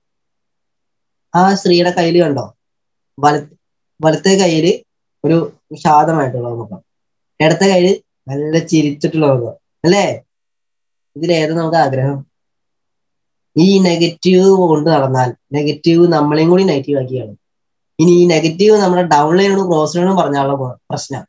ആ സ്ത്രീയുടെ കയ്യിൽ കണ്ടോ വല വലത്തെ കയ്യില് ഒരു വിഷാദമായിട്ടുള്ള മുഖം ഇടത്തെ കയ്യില് നല്ല ചിരിച്ചിട്ടുള്ള മുഖം അല്ലേ ഇതിലേത് നമുക്ക് ആഗ്രഹം ഈ നെഗറ്റീവ് കൊണ്ട് നടന്നാൽ നെഗറ്റീവ് നമ്മളെയും കൂടി നെഗറ്റീവ് ആക്കിയാണ് ഇനി ഈ നെഗറ്റീവ് നമ്മുടെ ഡൗൺ ലൈനോടും ക്രോസ് ലൈനോടും പറഞ്ഞാലുള്ള പ്രശ്നം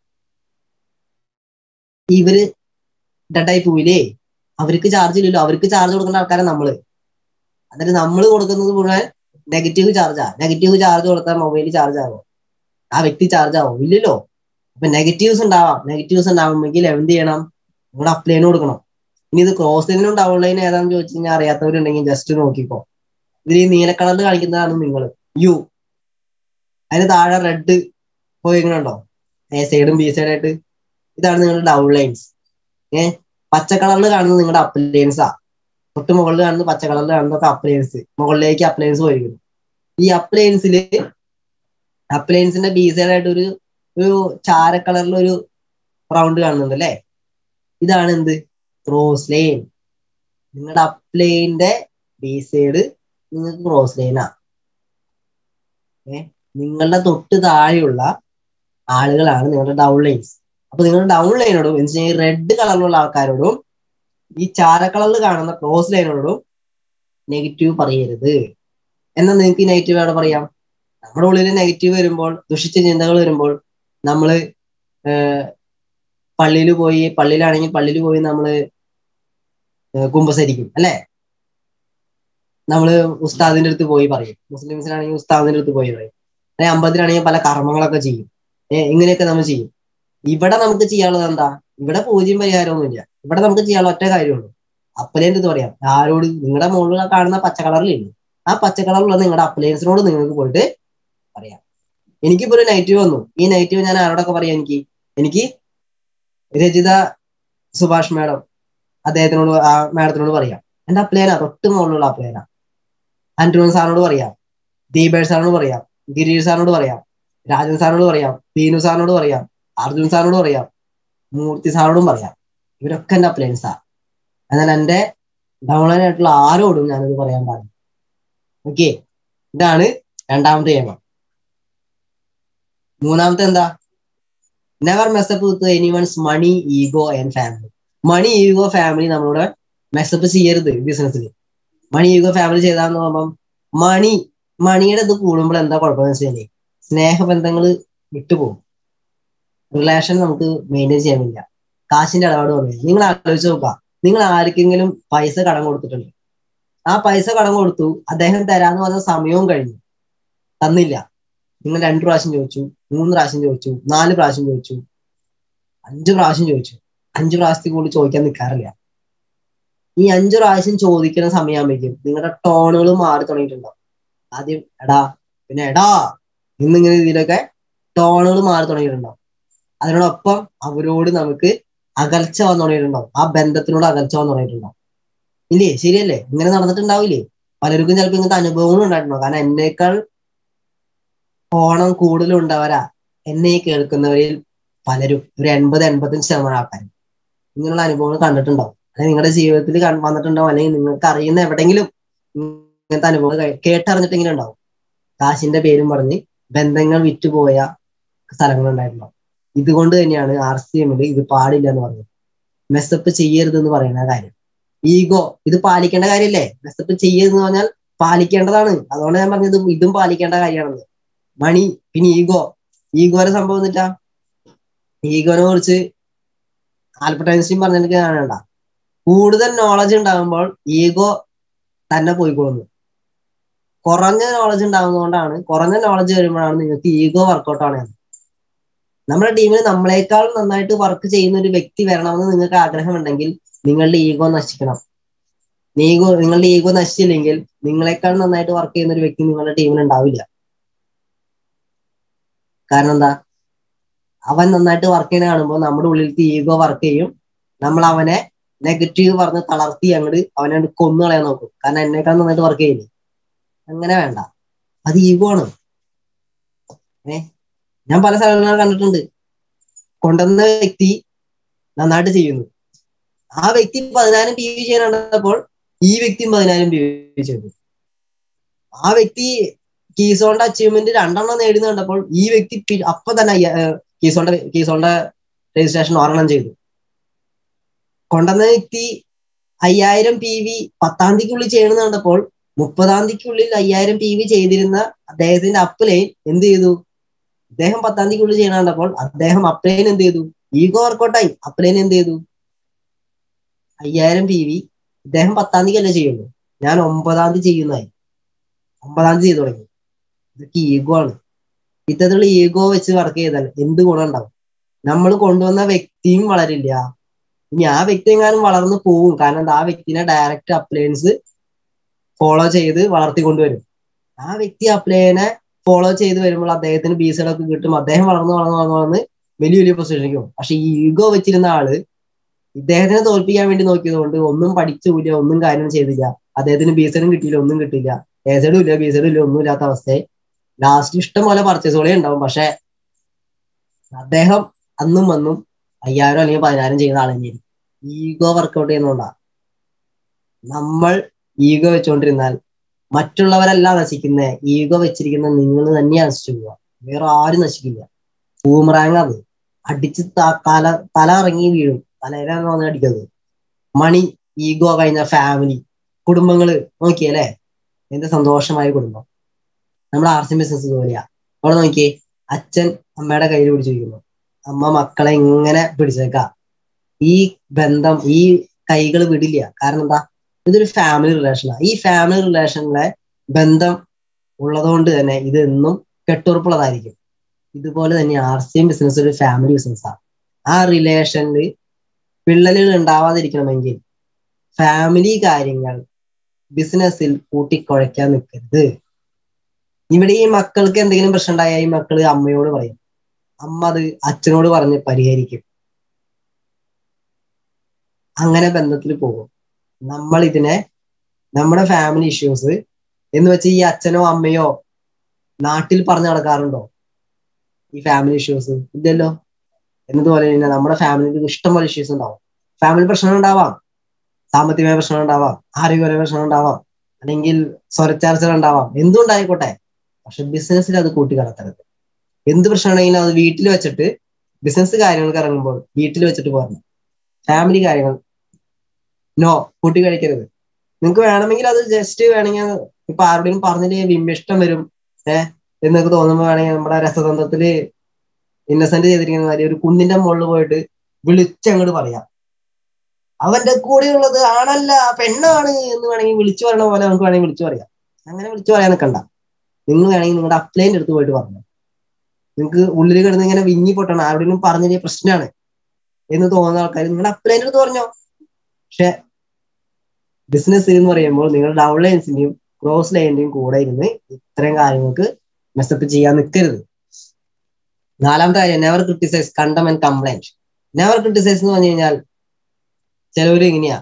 ഇവര് ഡെഡായി പോയില്ലേ അവർക്ക് ചാർജ് ഇല്ലല്ലോ അവർക്ക് ചാർജ് കൊടുക്കേണ്ട ആൾക്കാരെ നമ്മള് എന്നിട്ട് നമ്മൾ കൊടുക്കുന്നത് മുഴുവൻ നെഗറ്റീവ് ചാർജാ നെഗറ്റീവ് ചാർജ് കൊടുത്താൽ മൊബൈൽ ചാർജ് ആവോ ആ വ്യക്തി ചാർജ് ആവോ ഇല്ലല്ലോ അപ്പൊ നെഗറ്റീവ്സ് ഉണ്ടാവാം നെഗറ്റീവ്സ് ഉണ്ടാവുമെങ്കിൽ എന്ത് ചെയ്യണം നിങ്ങൾ അപ്ലൈന് കൊടുക്കണം ഇനി ഇത് ക്രോസ് ലൈനും ഡൗൺ ലൈൻ ഏതാണെന്ന് ചോദിച്ചു കഴിഞ്ഞാൽ അറിയാത്തവരുണ്ടെങ്കിൽ ജസ്റ്റ് നോക്കിക്കോ ഇതിൽ ഈ നീല കളറിൽ കാണിക്കുന്നതാണ് നിങ്ങൾ യു അതിന് താഴെ റെഡ് പോയിങ്ങനുണ്ടോ എ സൈഡും ബി സൈഡായിട്ട് ഇതാണ് നിങ്ങളുടെ ഡൗൺ ലൈൻസ് ഏ പച്ച കളറിൽ കാണുന്നത് നിങ്ങളുടെ അപ്ലയൻസാ തൊട്ട് മുകളിൽ കാണുന്നത് പച്ച കളറിൽ കാണുന്നതൊക്കെ അപ്ലയൻസ് മുകളിലേക്ക് അപ്ലയൻസ് പോയിരിക്കുന്നു ഈ അപ്ലയൻസിൽ അപ്ലയൻസിന്റെ ബി സൈഡായിട്ട് ഒരു ഒരു ചാര കളറിൽ ഒരു റൗണ്ട് കാണുന്നുണ്ട് അല്ലേ ഇതാണ് എന്ത് ക്രോസ് ലൈൻ നിങ്ങളുടെ അപ്ലൈന്റെ ബി സൈഡ് നിങ്ങൾക്ക് ക്രോസ് ലൈനാ ഏ നിങ്ങളുടെ തൊട്ട് താഴെയുള്ള ആളുകളാണ് നിങ്ങളുടെ ഡൗൺ ലൈൻസ് അപ്പൊ നിങ്ങളുടെ ഡൗൺ ലൈനോടും എന്ന് വെച്ചാൽ റെഡ് കളറിലുള്ള ആൾക്കാരോടും ഈ ചാര കളറിൽ കാണുന്ന ക്രോസ് ലൈനോടും നെഗറ്റീവ് പറയരുത് എന്നാൽ നിങ്ങൾക്ക് നെഗറ്റീവ് അവിടെ പറയാം നമ്മുടെ ഉള്ളിൽ നെഗറ്റീവ് വരുമ്പോൾ ദുഷിച്ച ചിന്തകൾ വരുമ്പോൾ നമ്മള് പള്ളിയിൽ പോയി പള്ളിയിലാണെങ്കിൽ പള്ളിയിൽ പോയി നമ്മള് കുമ്പസരിക്കും അല്ലെ നമ്മള് ഉസ്താദിന്റെ അടുത്ത് പോയി പറയും മുസ്ലിംസിനാണെങ്കിൽ ഉസ്താദിന്റെ അടുത്ത് പോയി പറയും അല്ലെ അമ്പതിനാണെങ്കിൽ പല കർമ്മങ്ങളൊക്കെ ചെയ്യും ഏഹ് ഇങ്ങനെയൊക്കെ നമ്മൾ ചെയ്യും ഇവിടെ നമുക്ക് ചെയ്യാനുള്ളത് എന്താ ഇവിടെ പൂജ്യം പരിഹാരമൊന്നുമില്ല ഇവിടെ നമുക്ക് ചെയ്യാനുള്ള ഒറ്റ കാര്യമുള്ളൂ അപ്ലയൻസ് എന്ന് പറയാം ആരോട് നിങ്ങളുടെ മുകളിൽ കാണുന്ന പച്ച കളറിലില്ലേ ആ പച്ച കളറിലുള്ള നിങ്ങളുടെ അപ്ലയൻസിനോട് നിങ്ങൾക്ക് പോയിട്ട് പറയാം എനിക്കിപ്പോ ഒരു നെഗറ്റീവ് വന്നു ഈ നെഗറ്റീവ് ഞാൻ ആരോടൊക്കെ പറയാം എനിക്ക് എനിക്ക് രജിത സുഭാഷ് മാഡം അദ്ദേഹത്തിനോട് ആ മാഡത്തിനോട് പറയാം എന്റെ അപ്ലയനാ തൊട്ട് മുകളിലുള്ള അപ്ലയനാ ആന്റോൺ സാറിനോട് പറയാം ദീപേഷ് സാറിനോട് പറയാം ഗിരീഷ് സാറിനോട് പറയാം രാജൻ സാറിനോട് പറയാം പീനു സാറിനോട് പറയാം അർജുൻ സാറിനോട് പറയാം മൂർത്തി സാറിനോടും പറയാം ഇവരൊക്കെ എന്റെ അപ്ലയൻസാ എന്നാൽ എന്റെ ഡൗൺലൈൻ ആയിട്ടുള്ള ആരോടും ഞാനിത് പറയാൻ പാടില്ല ഓക്കെ ഇതാണ് രണ്ടാമത്തെ നിയമം മൂന്നാമത്തെ എന്താ never mess up with any one's money ego and family money ego family നമ്മളോട് മെസ്സപ്പ് ചെയ്യരുത് ബിസിനസ്സിൽ മണി ഈഗോ ഫാമിലി ചെയ്താന്ന് പറയുമ്പം മണി മണിയുടെ ഇത് കൂടുമ്പോൾ എന്താ കുഴപ്പമെന്ന് വെച്ച് കഴിഞ്ഞാൽ സ്നേഹബന്ധങ്ങൾ വിട്ടുപോകും റിലേഷൻ നമുക്ക് മെയിൻറ്റെയിൻ ചെയ്യാൻ പറ്റില്ല കാശിന്റെ ഇടപാട് വന്നു നിങ്ങൾ ആലോചിച്ച് നോക്കുക നിങ്ങൾ ആർക്കെങ്കിലും പൈസ കടം കൊടുത്തിട്ടുണ്ട് ആ പൈസ കടം കൊടുത്തു അദ്ദേഹം തരാന്ന് പറഞ്ഞ സമയവും കഴിഞ്ഞു തന്നില്ല നിങ്ങൾ രണ്ടു പ്രാവശ്യം ചോദിച്ചു മൂന്ന് പ്രാവശ്യം ചോദിച്ചു നാല് പ്രാവശ്യം ചോദിച്ചു അഞ്ചു പ്രാവശ്യം ചോദിച്ചു അഞ്ചു പ്രാവശ്യത്തിൽ കൂടുതൽ ചോദിക്കാൻ നിൽക്കാറില്ല ഈ അഞ്ചു പ്രാവശ്യം ചോദിക്കുന്ന സമയമാകുമ്പോഴേക്കും നിങ്ങളുടെ ടോണുകൾ മാറി തുടങ്ങിയിട്ടുണ്ടാവും ആദ്യം എടാ പിന്നെ എടാ എന്നിങ്ങനെ ഇതിലൊക്കെ ടോണുകൾ മാറി തുടങ്ങിയിട്ടുണ്ടാവും അതിനോടൊപ്പം അവരോട് നമുക്ക് അകൽച്ച വന്നു തുടങ്ങിയിട്ടുണ്ടാവും ആ ബന്ധത്തിനോട് അകൽച്ച വന്നു തുടങ്ങിയിട്ടുണ്ടാവും ഇല്ലേ ശരിയല്ലേ ഇങ്ങനെ നടന്നിട്ടുണ്ടാവില്ലേ പലർക്കും ചിലപ്പോൾ ഇങ്ങനത്തെ അനുഭവങ്ങളും ഉണ്ടായിട്ടുണ്ടാവും കാരണം എന്നേക്കാൾ ഓണം കൂടുതലും ഉണ്ടാവരാ എന്നെ കേൾക്കുന്നവരിൽ പലരും ഒരു എൺപത് എൺപത്തഞ്ച് ശതമാനം ആൾക്കാർ ഇങ്ങനെയുള്ള അനുഭവങ്ങൾ കണ്ടിട്ടുണ്ടാവും അല്ലെങ്കിൽ നിങ്ങളുടെ ജീവിതത്തിൽ വന്നിട്ടുണ്ടാവും അല്ലെങ്കിൽ നിങ്ങൾക്ക് അറിയുന്ന എവിടെയെങ്കിലും ഇങ്ങനത്തെ അനുഭവങ്ങൾ കേട്ടറിഞ്ഞിട്ടെങ്കിലും ഉണ്ടാവും കാശിന്റെ പേരും പറഞ്ഞ് ബന്ധങ്ങൾ വിറ്റുപോയ സ്ഥലങ്ങൾ ഉണ്ടായിട്ടുണ്ടാവും ഇതുകൊണ്ട് തന്നെയാണ് ആർ സി എമ്മിൽ ഇത് പാടില്ല എന്ന് പറഞ്ഞത് മെസ്സപ്പ് ചെയ്യരുത് എന്ന് പറയുന്ന കാര്യം ഈഗോ ഇത് പാലിക്കേണ്ട കാര്യമല്ലേ മെസ്സപ്പ് ചെയ്യരുതെന്ന് പറഞ്ഞാൽ പാലിക്കേണ്ടതാണ് അതുകൊണ്ട് ഞാൻ പറഞ്ഞത് ഇതും പാലിക്കേണ്ട കാര്യമാണെന്ന് മണി പിന്നെ ഈഗോ ഈഗോയുടെ സംഭവം എന്നിട്ടാ ഈഗോനെ കുറിച്ച് ആൽബർട്ട് ഐൻസ്റ്റീൻ പറഞ്ഞിട്ട് കാണണ്ട കൂടുതൽ നോളജ് ഉണ്ടാകുമ്പോൾ ഈഗോ തന്നെ പോയിക്കൊള്ളുന്നു കുറഞ്ഞ നോളജ് ഉണ്ടാകുന്നതുകൊണ്ടാണ് കുറഞ്ഞ നോളജ് വരുമ്പോഴാണ് നിങ്ങൾക്ക് ഈഗോ വർക്കൗട്ട് ആണ് നമ്മുടെ ടീമിൽ നമ്മളെക്കാൾ നന്നായിട്ട് വർക്ക് ചെയ്യുന്ന ഒരു വ്യക്തി വരണമെന്ന് നിങ്ങൾക്ക് ആഗ്രഹമുണ്ടെങ്കിൽ നിങ്ങളുടെ ഈഗോ നശിക്കണം ഈഗോ നിങ്ങളുടെ ഈഗോ നശിച്ചില്ലെങ്കിൽ നിങ്ങളെക്കാൾ നന്നായിട്ട് വർക്ക് ചെയ്യുന്ന ഒരു വ്യക്തി നിങ്ങളുടെ ടീമിൽ ഉണ്ടാവില്ല കാരണം എന്താ അവൻ നന്നായിട്ട് വർക്ക് ചെയ്യുന്ന കാണുമ്പോൾ നമ്മുടെ ഉള്ളിലത്തെ ഈഗോ വർക്ക് ചെയ്യും നമ്മൾ അവനെ നെഗറ്റീവ് പറഞ്ഞ് തളർത്തി അങ്ങോട്ട് അവനെ കൊന്നു കളയാൻ നോക്കും കാരണം എന്നേക്കാൾ നന്നായിട്ട് വർക്ക് ചെയ്യില്ലേ അങ്ങനെ വേണ്ട അത് ഈഗോ ആണ് ഏ ഞാൻ പല സ്ഥലങ്ങളും കണ്ടിട്ടുണ്ട് കൊണ്ടുവന്ന വ്യക്തി നന്നായിട്ട് ചെയ്യുന്നു ആ വ്യക്തി പതിനായിരം പി വി ചെയ്യാൻ കണ്ടപ്പോൾ ഈ വ്യക്തിയും പതിനായിരം പി വി ചെയ്തു ആ വ്യക്തി കീസോണിന്റെ അച്ചീവ്മെന്റ് രണ്ടെണ്ണം നേടുന്ന കണ്ടപ്പോൾ ഈ വ്യക്തി അപ്പൊ തന്നെ കീസോണിന്റെ കീസോണിന്റെ രജിസ്ട്രേഷൻ ഒരെണ്ണം ചെയ്തു കൊണ്ടുവന്ന വ്യക്തി അയ്യായിരം പി വി പത്താം തീയതിക്കുള്ളിൽ ചെയ്യണമെന്ന് കണ്ടപ്പോൾ മുപ്പതാം തീയതിക്കുള്ളിൽ അയ്യായിരം പി വി ചെയ്തിരുന്ന അദ്ദേഹത്തിന്റെ അപ്ലൈൻ എന്ത് ചെയ്തു അദ്ദേഹം പത്താം തീയതിക്കുള്ളിൽ ചെയ്യണ കണ്ടപ്പോൾ അദ്ദേഹം അപ്ലൈൻ എന്ത് ചെയ്തു ഈഗോ വർക്കൗട്ടായി അപ്ലൈൻ എന്ത് ചെയ്തു അയ്യായിരം പി വി ഇദ്ദേഹം പത്താം തീയതി അല്ലേ ചെയ്യുള്ളൂ ഞാൻ ഒമ്പതാം തീയതി ചെയ്യുന്നതായി ഒമ്പതാം തീയതി ചെയ്തു തുടങ്ങി ഇതൊക്കെ ഈഗോ ആണ് ഇത്തരത്തിലുള്ള ഈഗോ വെച്ച് വർക്ക് ചെയ്താൽ എന്ത് ഗുണം ഉണ്ടാവും നമ്മൾ കൊണ്ടുവന്ന വ്യക്തിയും വളരില്ല ഇനി ആ വ്യക്തി എങ്ങാനും വളർന്നു പോകും കാരണം ആ വ്യക്തിനെ ഡയറക്റ്റ് അപ്ലയൻസ് ഫോളോ ചെയ്ത് വളർത്തിക്കൊണ്ടുവരും ആ വ്യക്തി അപ്ലയനെ ഫോളോ ചെയ്ത് വരുമ്പോൾ അദ്ദേഹത്തിന് ബീസുകളൊക്കെ കിട്ടും അദ്ദേഹം വളർന്ന് വളർന്ന് വളർന്ന് വളർന്ന് വലിയ വലിയ പൊസിഷനിലേക്ക് പോകും പക്ഷെ ഈ ഈഗോ വെച്ചിരുന്ന ആള് ഇദ്ദേഹത്തിനെ തോൽപ്പിക്കാൻ വേണ്ടി നോക്കിയത് കൊണ്ട് ഒന്നും പഠിച്ചില്ല ഒന്നും കാര്യം ചെയ്തില്ല അദ്ദേഹത്തിന് ബീസഡും കിട്ടിയില്ല ഒന്നും കിട്ടിയില്ല എസഡും ഇല്ല ബീസഡും ഇല്ല ഒന്നും ഇല്ലാത്ത അവസ്ഥയെ ലാസ്റ്റ് ഇഷ്ടം പോലെ പർച്ചേസുകളെ ഉണ്ടാവും പക്ഷെ അദ്ദേഹം അന്നും വന്നും അയ്യായിരം അല്ലെങ്കിൽ പതിനായിരം ചെയ്യുന്ന ആൾ തന്നെയായിരിക്കും ഈഗോ വർക്കൗട്ട് ചെയ്യുന്നതുകൊണ്ടാണ് നമ്മൾ ഈഗോ വെച്ചുകൊണ്ടിരുന്നാൽ മറ്റുള്ളവരെല്ലാം നശിക്കുന്ന ഈഗോ വെച്ചിരിക്കുന്ന നിങ്ങൾ തന്നെയാണ് നശിച്ചു പോവുക വേറെ ആരും നശിക്കില്ല പൂമറാങ് അത് അടിച്ച് തല തല ഇറങ്ങി വീഴും തലയിലാണ് വന്ന് അടിക്കുന്നത് മണി ഈഗോ കഴിഞ്ഞ ഫാമിലി കുടുംബങ്ങള് നോക്കിയല്ലേ എന്ത് സന്തോഷമായ കുടുംബം നമ്മുടെ ആർ സി ബിസിനസ് പോലെയാ അവിടെ നോക്കിയേ അച്ഛൻ അമ്മയുടെ കയ്യിൽ പിടിച്ചിരിക്കുന്നു അമ്മ മക്കളെ ഇങ്ങനെ പിടിച്ചേക്ക ഈ ബന്ധം ഈ കൈകൾ വിടില്ല കാരണം എന്താ ഇതൊരു ഫാമിലി റിലേഷനാണ് ഈ ഫാമിലി റിലേഷനിലെ ബന്ധം ഉള്ളതുകൊണ്ട് തന്നെ ഇത് എന്നും കെട്ടുറപ്പുള്ളതായിരിക്കും ഇതുപോലെ തന്നെ ആർ സി എം ബിസിനസ് ഒരു ഫാമിലി ബിസിനസ്സാണ് ആ റിലേഷനിൽ വിള്ളലുകൾ ഉണ്ടാവാതിരിക്കണമെങ്കിൽ ഫാമിലി കാര്യങ്ങൾ ബിസിനസ്സിൽ കൂട്ടിക്കുഴയ്ക്കാൻ നിൽക്കരുത് ഇവിടെ ഈ മക്കൾക്ക് എന്തെങ്കിലും പ്രശ്നം ഉണ്ടായാൽ ഈ മക്കള് അമ്മയോട് പറയും അമ്മ അത് അച്ഛനോട് പറഞ്ഞ് പരിഹരിക്കും അങ്ങനെ ബന്ധത്തിൽ പോകും നമ്മൾ ഇതിനെ നമ്മുടെ ഫാമിലി ഇഷ്യൂസ് എന്ന് വെച്ച് ഈ അച്ഛനോ അമ്മയോ നാട്ടിൽ പറഞ്ഞു നടക്കാറുണ്ടോ ഈ ഫാമിലി ഇഷ്യൂസ് ഇല്ലല്ലോ എന്നതുപോലെ തന്നെ നമ്മുടെ ഫാമിലിക്ക് ഇഷ്ടംപോലെ ഇഷ്യൂസ് ഉണ്ടാവും ഫാമിലി പ്രശ്നങ്ങൾ ഉണ്ടാവാം സാമ്പത്തികമായ പ്രശ്നങ്ങൾ ഉണ്ടാവാം ആരോഗ്യപരമായ പ്രശ്നങ്ങൾ ഉണ്ടാവാം അല്ലെങ്കിൽ സ്വരച്ചാർച്ചകൾ ഉണ്ടാവാം എന്തുണ്ടായിക്കോട്ടെ പക്ഷെ ബിസിനസ്സിൽ അത് കൂട്ടി കടത്തരുത് എന്ത് പ്രശ്നമാണെങ്കിലും അത് വീട്ടിൽ വെച്ചിട്ട് ബിസിനസ് കാര്യങ്ങൾക്ക് ഇറങ്ങുമ്പോൾ വീട്ടിൽ വെച്ചിട്ട് പോരണം ഫാമിലി കാര്യങ്ങൾ നോ കൂട്ടി കഴിക്കരുത് നിങ്ങൾക്ക് വേണമെങ്കിൽ അത് ജസ്റ്റ് വേണമെങ്കിൽ ഇപ്പൊ ആരുടെയും പറഞ്ഞിട്ട് വിമ്മിഷ്ടം വരും ഏഹ് എന്നൊക്കെ തോന്നുമ്പോൾ വേണമെങ്കിൽ നമ്മുടെ രസതന്ത്രത്തില് ഇന്നസെന്റ് ചെയ്തിരിക്കുന്ന മാതിരി ഒരു കുന്നിന്റെ മുകളിൽ പോയിട്ട് വിളിച്ചങ്ങോട്ട് പറയാം അവന്റെ കൂടെയുള്ളത് ആണല്ല പെണ്ണാണ് എന്ന് വേണമെങ്കിൽ വിളിച്ചു പറയണ പോലെ നമുക്ക് വേണമെങ്കിൽ വിളിച്ചു പറയാം അങ്ങനെ വിളിച്ചു പറയാൻ നിൽക്കണ്ട നിങ്ങൾ വേണമെങ്കിൽ നിങ്ങളുടെ അപ്ലൈൻ്റെ അടുത്ത് പോയിട്ട് പറഞ്ഞു നിങ്ങൾക്ക് ഉള്ളിൽ കിടന്ന് ഇങ്ങനെ വിങ്ങി പൊട്ടണം ആരുടെയും പറഞ്ഞ പ്രശ്നമാണ് എന്ന് തോന്നുന്ന ആൾക്കാർ നിങ്ങളുടെ അപ്ലൈൻ്റെ അടുത്ത് പറഞ്ഞോ പക്ഷെ ബിസിനസ് എന്ന് പറയുമ്പോൾ നിങ്ങൾ ഡൗൺ ലൈൻസിന്റെയും ക്രോസ് ലൈനിന്റെയും കൂടെ ഇരുന്ന് ഇത്രയും കാര്യങ്ങൾക്ക് മെസ്സപ്പ് ചെയ്യാൻ നിൽക്കരുത് നാലാമത്തെ കാര്യം never criticize condemn and complaint never criticize എന്ന് പറഞ്ഞു കഴിഞ്ഞാൽ ചിലവര് ഇങ്ങനെയാ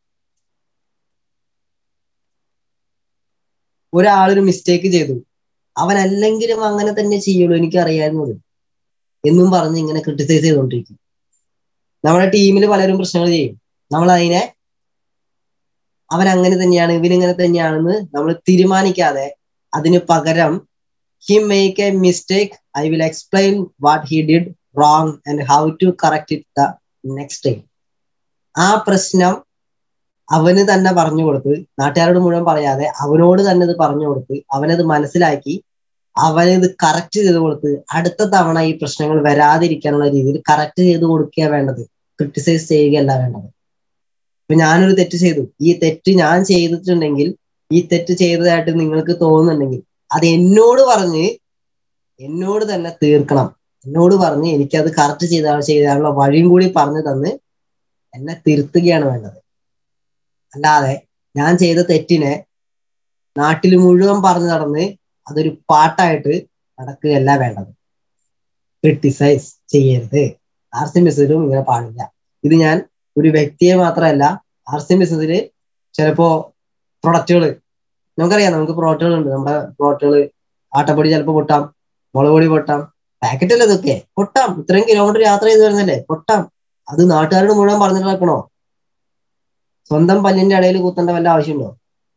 ഒരാളൊരു മിസ്റ്റേക്ക് ചെയ്തു അവൻ അല്ലെങ്കിലും അങ്ങനെ തന്നെ ചെയ്യുള്ളൂ എനിക്ക് അറിയാവുന്നത് എന്നും പറഞ്ഞ് ഇങ്ങനെ ക്രിട്ടിസൈസ് ചെയ്തുകൊണ്ടിരിക്കും നമ്മുടെ ടീമിൽ പലരും പ്രശ്നങ്ങൾ ചെയ്യും നമ്മൾ അതിനെ അവൻ അങ്ങനെ തന്നെയാണ് ഇവനിങ്ങനെ തന്നെയാണെന്ന് നമ്മൾ തീരുമാനിക്കാതെ അതിന് പകരം he make a mistake I will explain what he did wrong and how to correct it the next time ആ പ്രശ്നം അവന് തന്നെ പറഞ്ഞു കൊടുത്ത് നാട്ടുകാരോട് മുഴുവൻ പറയാതെ അവനോട് തന്നെ ഇത് പറഞ്ഞു കൊടുത്ത് അവനത് മനസ്സിലാക്കി അവനത് കറക്റ്റ് ചെയ്ത് കൊടുത്ത് അടുത്ത തവണ ഈ പ്രശ്നങ്ങൾ വരാതിരിക്കാനുള്ള രീതിയിൽ കറക്റ്റ് ചെയ്ത് കൊടുക്കുക വേണ്ടത് ക്രിട്ടിസൈസ് ചെയ്യുകയല്ല വേണ്ടത് ഇപ്പൊ ഞാനൊരു തെറ്റ് ചെയ്തു ഈ തെറ്റ് ഞാൻ ചെയ്തിട്ടുണ്ടെങ്കിൽ ഈ തെറ്റ് ചെയ്തതായിട്ട് നിങ്ങൾക്ക് തോന്നുന്നുണ്ടെങ്കിൽ അത് എന്നോട് പറഞ്ഞ് എന്നോട് തന്നെ തീർക്കണം എന്നോട് പറഞ്ഞ് എനിക്കത് കറക്റ്റ് ചെയ്ത ചെയ്താനുള്ള വഴിയും കൂടി പറഞ്ഞു തന്ന് എന്നെ തിരുത്തുകയാണ് വേണ്ടത് അല്ലാതെ ഞാൻ ചെയ്ത തെറ്റിനെ നാട്ടിൽ മുഴുവൻ പറഞ്ഞു നടന്ന് അതൊരു പാട്ടായിട്ട് നടക്കുകയല്ല വേണ്ടത് ക്രിട്ടിസൈസ് ചെയ്യരുത് ആർ സി ബിസിലും ഇങ്ങനെ പാടില്ല ഇത് ഞാൻ ഒരു വ്യക്തിയെ മാത്രമല്ല ആർ സി ബിസിൽ ചിലപ്പോ പ്രൊഡക്റ്റുകൾ നമുക്കറിയാം നമുക്ക് പ്രോഡക്റ്റുകൾ ഉണ്ട് നമ്മുടെ പ്രോഡക്റ്റുകൾ ആട്ടപ്പൊടി ചിലപ്പോൾ പൊട്ടാം മുളക് പൊടി പൊട്ടാം പാക്കറ്റ് അല്ലേ ഇതൊക്കെ പൊട്ടാം ഇത്രയും കിലോമീറ്റർ യാത്ര ചെയ്ത് വരുന്നല്ലേ പൊട്ടാം അത് നാട്ടുകാരോട് മുഴുവൻ പറഞ്ഞിട്ട് നടക്കണോ സ്വന്തം പല്ലിന്റെ ഇടയിൽ കുത്തേണ്ട വല്ല ആവശ്യമുണ്ടോ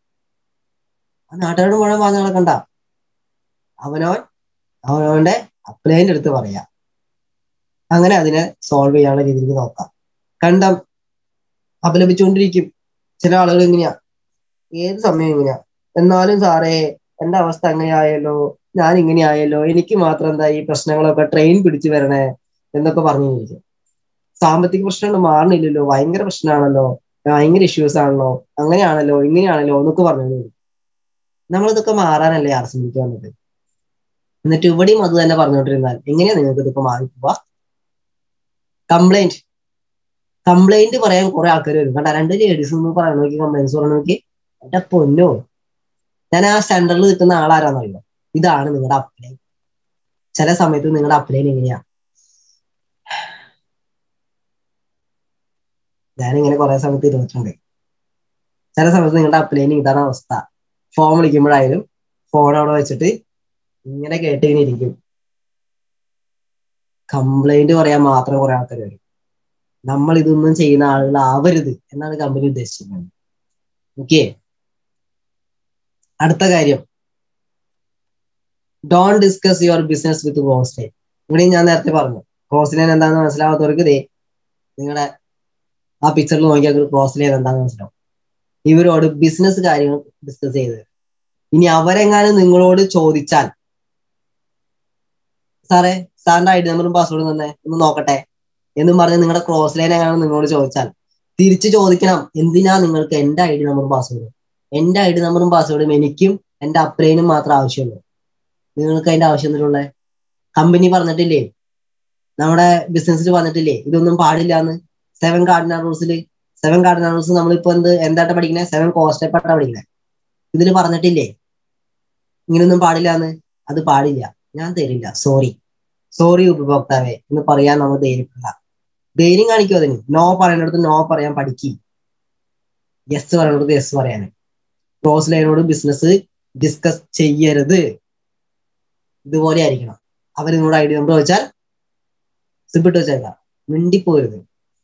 ആ നാട്ടുകാരോട് മുഴുവൻ പറഞ്ഞു നടക്കണ്ട അവനവൻ അവനവന്റെ അപ്ലൈൻ്റെ അടുത്ത് പറയാം അങ്ങനെ അതിനെ സോൾവ് ചെയ്യാനുള്ള രീതിയിലേക്ക് നോക്കാം കണ്ടം അപലപിച്ചുകൊണ്ടിരിക്കും ചില ആളുകൾ ഇങ്ങനെയാ ഏത് സമയം ഇങ്ങനെയാ എന്നാലും സാറേ എന്റെ അവസ്ഥ അങ്ങനെയായല്ലോ ഞാൻ ഇങ്ങനെ ആയല്ലോ എനിക്ക് മാത്രം എന്താ ഈ പ്രശ്നങ്ങളൊക്കെ ട്രെയിൻ പിടിച്ചു വരണേ എന്നൊക്കെ പറഞ്ഞു ചോദിക്കും സാമ്പത്തിക പ്രശ്നങ്ങൾ മാറണില്ലല്ലോ ഭയങ്കര പ്രശ്നമാണല്ലോ ഭയങ്കര ഇഷ്യൂസ് ആണല്ലോ അങ്ങനെയാണല്ലോ ഇങ്ങനെയാണല്ലോ എന്നൊക്കെ പറഞ്ഞു നമ്മളിതൊക്കെ മാറാനല്ലേ ആർ സി വന്നത് എന്നിട്ട് ഇവിടെയും അത് തന്നെ പറഞ്ഞുകൊണ്ടിരുന്നാൽ എങ്ങനെയാ നിങ്ങൾക്ക് ഇതൊക്കെ മാറിപ്പോവാ കംപ്ലൈന്റ് കംപ്ലൈന്റ് പറയാൻ കുറെ ആൾക്കാർ വരും കണ്ട രണ്ട് ലേഡീസ് എന്ന് പറയാൻ നോക്കി കംപ്ലൈൻസ് പറയാൻ നോക്കി എന്റെ പൊന്നോ ഞാൻ ആ സെന്ററിൽ നിൽക്കുന്ന ആളാരാന്നറിയോ ഇതാണ് നിങ്ങളുടെ അപ്ലൈൻ ചില സമയത്ത് നിങ്ങളുടെ അപ്ലൈൻ എങ്ങനെയാ ഞാനിങ്ങനെ കുറെ സമയത്ത് ഇരുന്നിട്ടുണ്ട് ചില സമയത്ത് നിങ്ങളുടെ അപ്ലൈൻ ഇതാണ് അവസ്ഥ ഫോൺ വിളിക്കുമ്പോഴായാലും ഫോൺ അവിടെ വെച്ചിട്ട് ഇങ്ങനെ കേട്ട് ഇങ്ങനെ ഇരിക്കും കംപ്ലൈന്റ് പറയാൻ മാത്രം കുറെ ആൾക്കാർ വരും നമ്മൾ ഇതൊന്നും ചെയ്യുന്ന ആളുകൾ ആവരുത് എന്നാണ് കമ്പനി ഉദ്ദേശിക്കുന്നത് ഓക്കെ അടുത്ത കാര്യം don't discuss your business with cross ഇവിടെ ഞാൻ നേരത്തെ പറഞ്ഞു ക്രോസ് ലൈൻ എന്താണെന്ന് മനസ്സിലാവാത്തവർക്ക് ഇതേ നിങ്ങളുടെ ആ പിക്ചറിൽ നോക്കിയാൽ ക്രോസ് ലൈൻ എന്താണെന്ന് മനസ്സിലാവും ഇവരോട് ബിസിനസ് കാര്യങ്ങൾ ഡിസ്കസ് ചെയ്ത് ഇനി അവരെങ്ങാനും നിങ്ങളോട് ചോദിച്ചാൽ സാറേ സാറിന്റെ ഐ ഡി നമ്പറും പാസ്വേഡും തന്നെ ഒന്ന് നോക്കട്ടെ എന്നും പറഞ്ഞ് നിങ്ങളുടെ ക്രോസ് ലൈൻ എങ്ങാനും നിങ്ങളോട് ചോദിച്ചാൽ തിരിച്ചു ചോദിക്കണം എന്തിനാ നിങ്ങൾക്ക് എന്റെ ഐ ഡി നമ്പറും പാസ്വേഡും എന്റെ ഐ ഡി നമ്പറും പാസ്വേഡും എനിക്കും എന്റെ അപ്ലൈനും മാത്രം ആവശ്യമുള്ളൂ നിങ്ങൾക്ക് അതിന്റെ ആവശ്യം എന്തിനുള്ള കമ്പനി പറഞ്ഞിട്ടില്ലേ നമ്മുടെ ബിസിനസ്സിൽ വന്നിട്ടില്ലേ ഇതൊന്നും പാടില്ല എന്ന് സെവൻ കാർഡിനൽ റൂൾസിൽ സെവൻ കാർഡിനൽ റൂൾസ് നമ്മളിപ്പോ എന്ത് എന്തായിട്ട് പഠിക്കുന്നത് സെവൻ കോസ്റ്റപ്പായിട്ടാണ് പഠിക്കുന്നത് ഇതിൽ പറഞ്ഞിട്ടില്ലേ ഇങ്ങനൊന്നും പാടില്ല എന്ന് അത് പാടില്ല ഞാൻ തരില്ല സോറി സോറി ഉപഭോക്താവേ എന്ന് പറയാൻ നമ്മൾ ധൈര്യപ്പെട ധൈര്യം കാണിക്കും അതിന് നോ പറയുന്നിടത്ത് നോ പറയാൻ പഠിക്കി യെസ് പറയുന്നിടത്ത് യെസ് പറയാൻ ക്രോസ് ലൈനോട് ബിസിനസ് ഡിസ്കസ് ചെയ്യരുത് ഇതുപോലെ ആയിരിക്കണം അവർ നിങ്ങളോട് ഐഡിയ നമ്പർ വെച്ചാൽ സിബിട്ട് വെച്ചേക്കാം മിണ്ടിപ്പോരുത്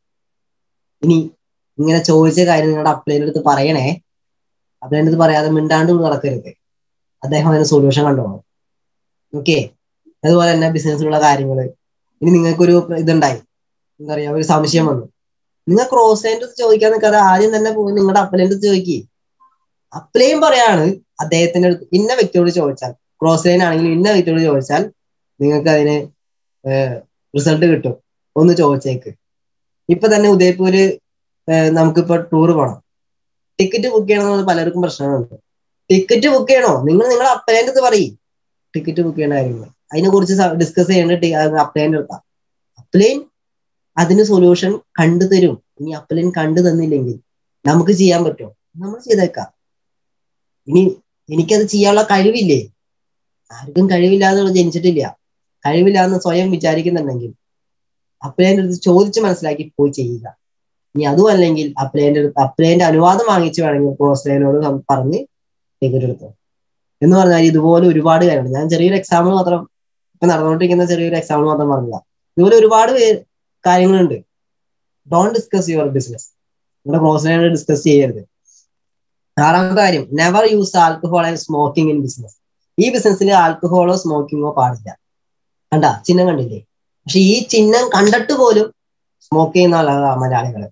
ഇനി ഇങ്ങനെ ചോദിച്ച കാര്യം നിങ്ങളുടെ അപ്ലൈൻ്റെ അടുത്ത് പറയണേ അപ്ലൈൻ്റെ അടുത്ത് പറയാതെ മിണ്ടാണ്ട് നടക്കരുത് അദ്ദേഹം അതിന് സൊല്യൂഷൻ കണ്ടോളൂ ഓക്കെ അതുപോലെ തന്നെ ബിസിനസ്സിലുള്ള കാര്യങ്ങൾ ഇനി നിങ്ങൾക്കൊരു ഇതുണ്ടായി എന്താ പറയാ ഒരു സംശയം വന്നു നിങ്ങൾ ക്രോസ് ലൈൻ്റെ അടുത്ത് ചോദിക്കാൻ നിൽക്കാതെ ആദ്യം തന്നെ പോയി നിങ്ങളുടെ അപ്ലൈൻ്റെ അടുത്ത് ചോദിക്കുക അപ്ലൈയും പറയാണ് അദ്ദേഹത്തിന്റെ അടുത്ത് ഇന്ന വ്യക്തിയോട് ചോദിച്ചാൽ ക്രോസ് ലൈൻ ആണെങ്കിൽ ഇന്ന വ്യക്തിയോട് ചോദിച്ചാൽ നിങ്ങൾക്ക് അതിന് റിസൾട്ട് കിട്ടും ഒന്ന് ചോദിച്ചേക്ക് ഇപ്പൊ തന്നെ ഉദയപൂര് നമുക്കിപ്പോ ടൂർ പോകണം ടിക്കറ്റ് ബുക്ക് ചെയ്യണമെന്ന് പലർക്കും പ്രശ്നങ്ങളുണ്ട് ടിക്കറ്റ് ബുക്ക് ചെയ്യണോ നിങ്ങൾ നിങ്ങളുടെ അപ്ലൈൻ്റെ അടുത്ത് പറയും ടിക്കറ്റ് ബുക്ക് ചെയ്യേണ്ട കാര്യങ്ങൾ അതിനെ കുറിച്ച് ഡിസ്കസ് ചെയ്യേണ്ട അപ്ലൈൻ്റെ അടുത്താ അപ്ലൈൻ അതിന് സൊല്യൂഷൻ കണ്ടു തരും ഇനി അപ്ലൈൻ കണ്ടു തന്നില്ലെങ്കിൽ നമുക്ക് ചെയ്യാൻ പറ്റുമോ നമ്മൾ ചെയ്തേക്കാം ഇനി എനിക്കത് ചെയ്യാനുള്ള കഴിവില്ലേ ആർക്കും കഴിവില്ലാതെ ജനിച്ചിട്ടില്ല കഴിവില്ല എന്ന് സ്വയം വിചാരിക്കുന്നുണ്ടെങ്കിൽ അപ്ലൈൻ്റെ അടുത്ത് ചോദിച്ച് മനസ്സിലാക്കി പോയി ചെയ്യുക ഇനി അതും അല്ലെങ്കിൽ അപ്ലൈൻ്റെ അടുത്ത് അപ്ലൈൻ്റെ അനുവാദം വാങ്ങിച്ച് വേണമെങ്കിൽ ക്രോസ് ലൈനോട് പറഞ്ഞ് ടിക്കറ്റ് എടുത്തു എന്ന് പറഞ്ഞാൽ ഇതുപോലെ ഒരുപാട് കാര്യമുണ്ട് ഞാൻ ചെറിയൊരു എക്സാമ്പിൾ മാത്രം ഇപ്പൊ നടന്നുകൊണ്ടിരിക്കുന്ന ചെറിയൊരു എക്സാമ്പിൾ മാത്രം പറഞ്ഞില്ല ഇതുപോലെ ഒരുപാട് കാര്യങ്ങളുണ്ട് ഡോൺ ഡിസ്കസ് യുവർ ബിസിനസ് നിങ്ങളുടെ ക്രോസ് ലൈനോട് ഡിസ്കസ് ചെയ്യരുത് ആറാമത്തെ കാര്യം never use alcohol and smoking in business ഈ ബിസിനസ്സിൽ ആൽക്കഹോളോ സ്മോക്കിങ്ങോ പാടില്ല കണ്ട ചിഹ്നം കണ്ടില്ലേ പക്ഷെ ഈ ചിഹ്നം കണ്ടിട്ട് പോലും സ്മോക്ക് ചെയ്യുന്ന ആളുകളാണ് മലയാളികൾ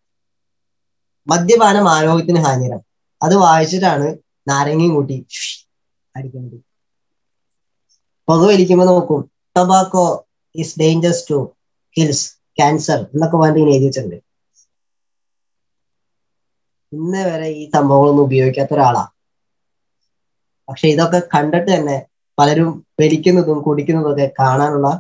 മദ്യപാനം ആരോഗ്യത്തിന് ഹാനികരം അത് വായിച്ചിട്ടാണ് നാരങ്ങയും കൂട്ടി അടിക്കുന്നത് പുക വലിക്കുമ്പോൾ നോക്കും tobacco is dangerous to kills cancer എന്നൊക്കെ പറഞ്ഞിട്ട് ഇങ്ങനെ എഴുതി വെച്ചിട്ടുണ്ട് ഇന്ന് വരെ ഈ സംഭവങ്ങളൊന്നും ഉപയോഗിക്കാത്ത ഒരാളാ പക്ഷെ ഇതൊക്കെ കണ്ടിട്ട് തന്നെ പലരും വലിക്കുന്നതും കുടിക്കുന്നതും ഒക്കെ കാണാനുള്ള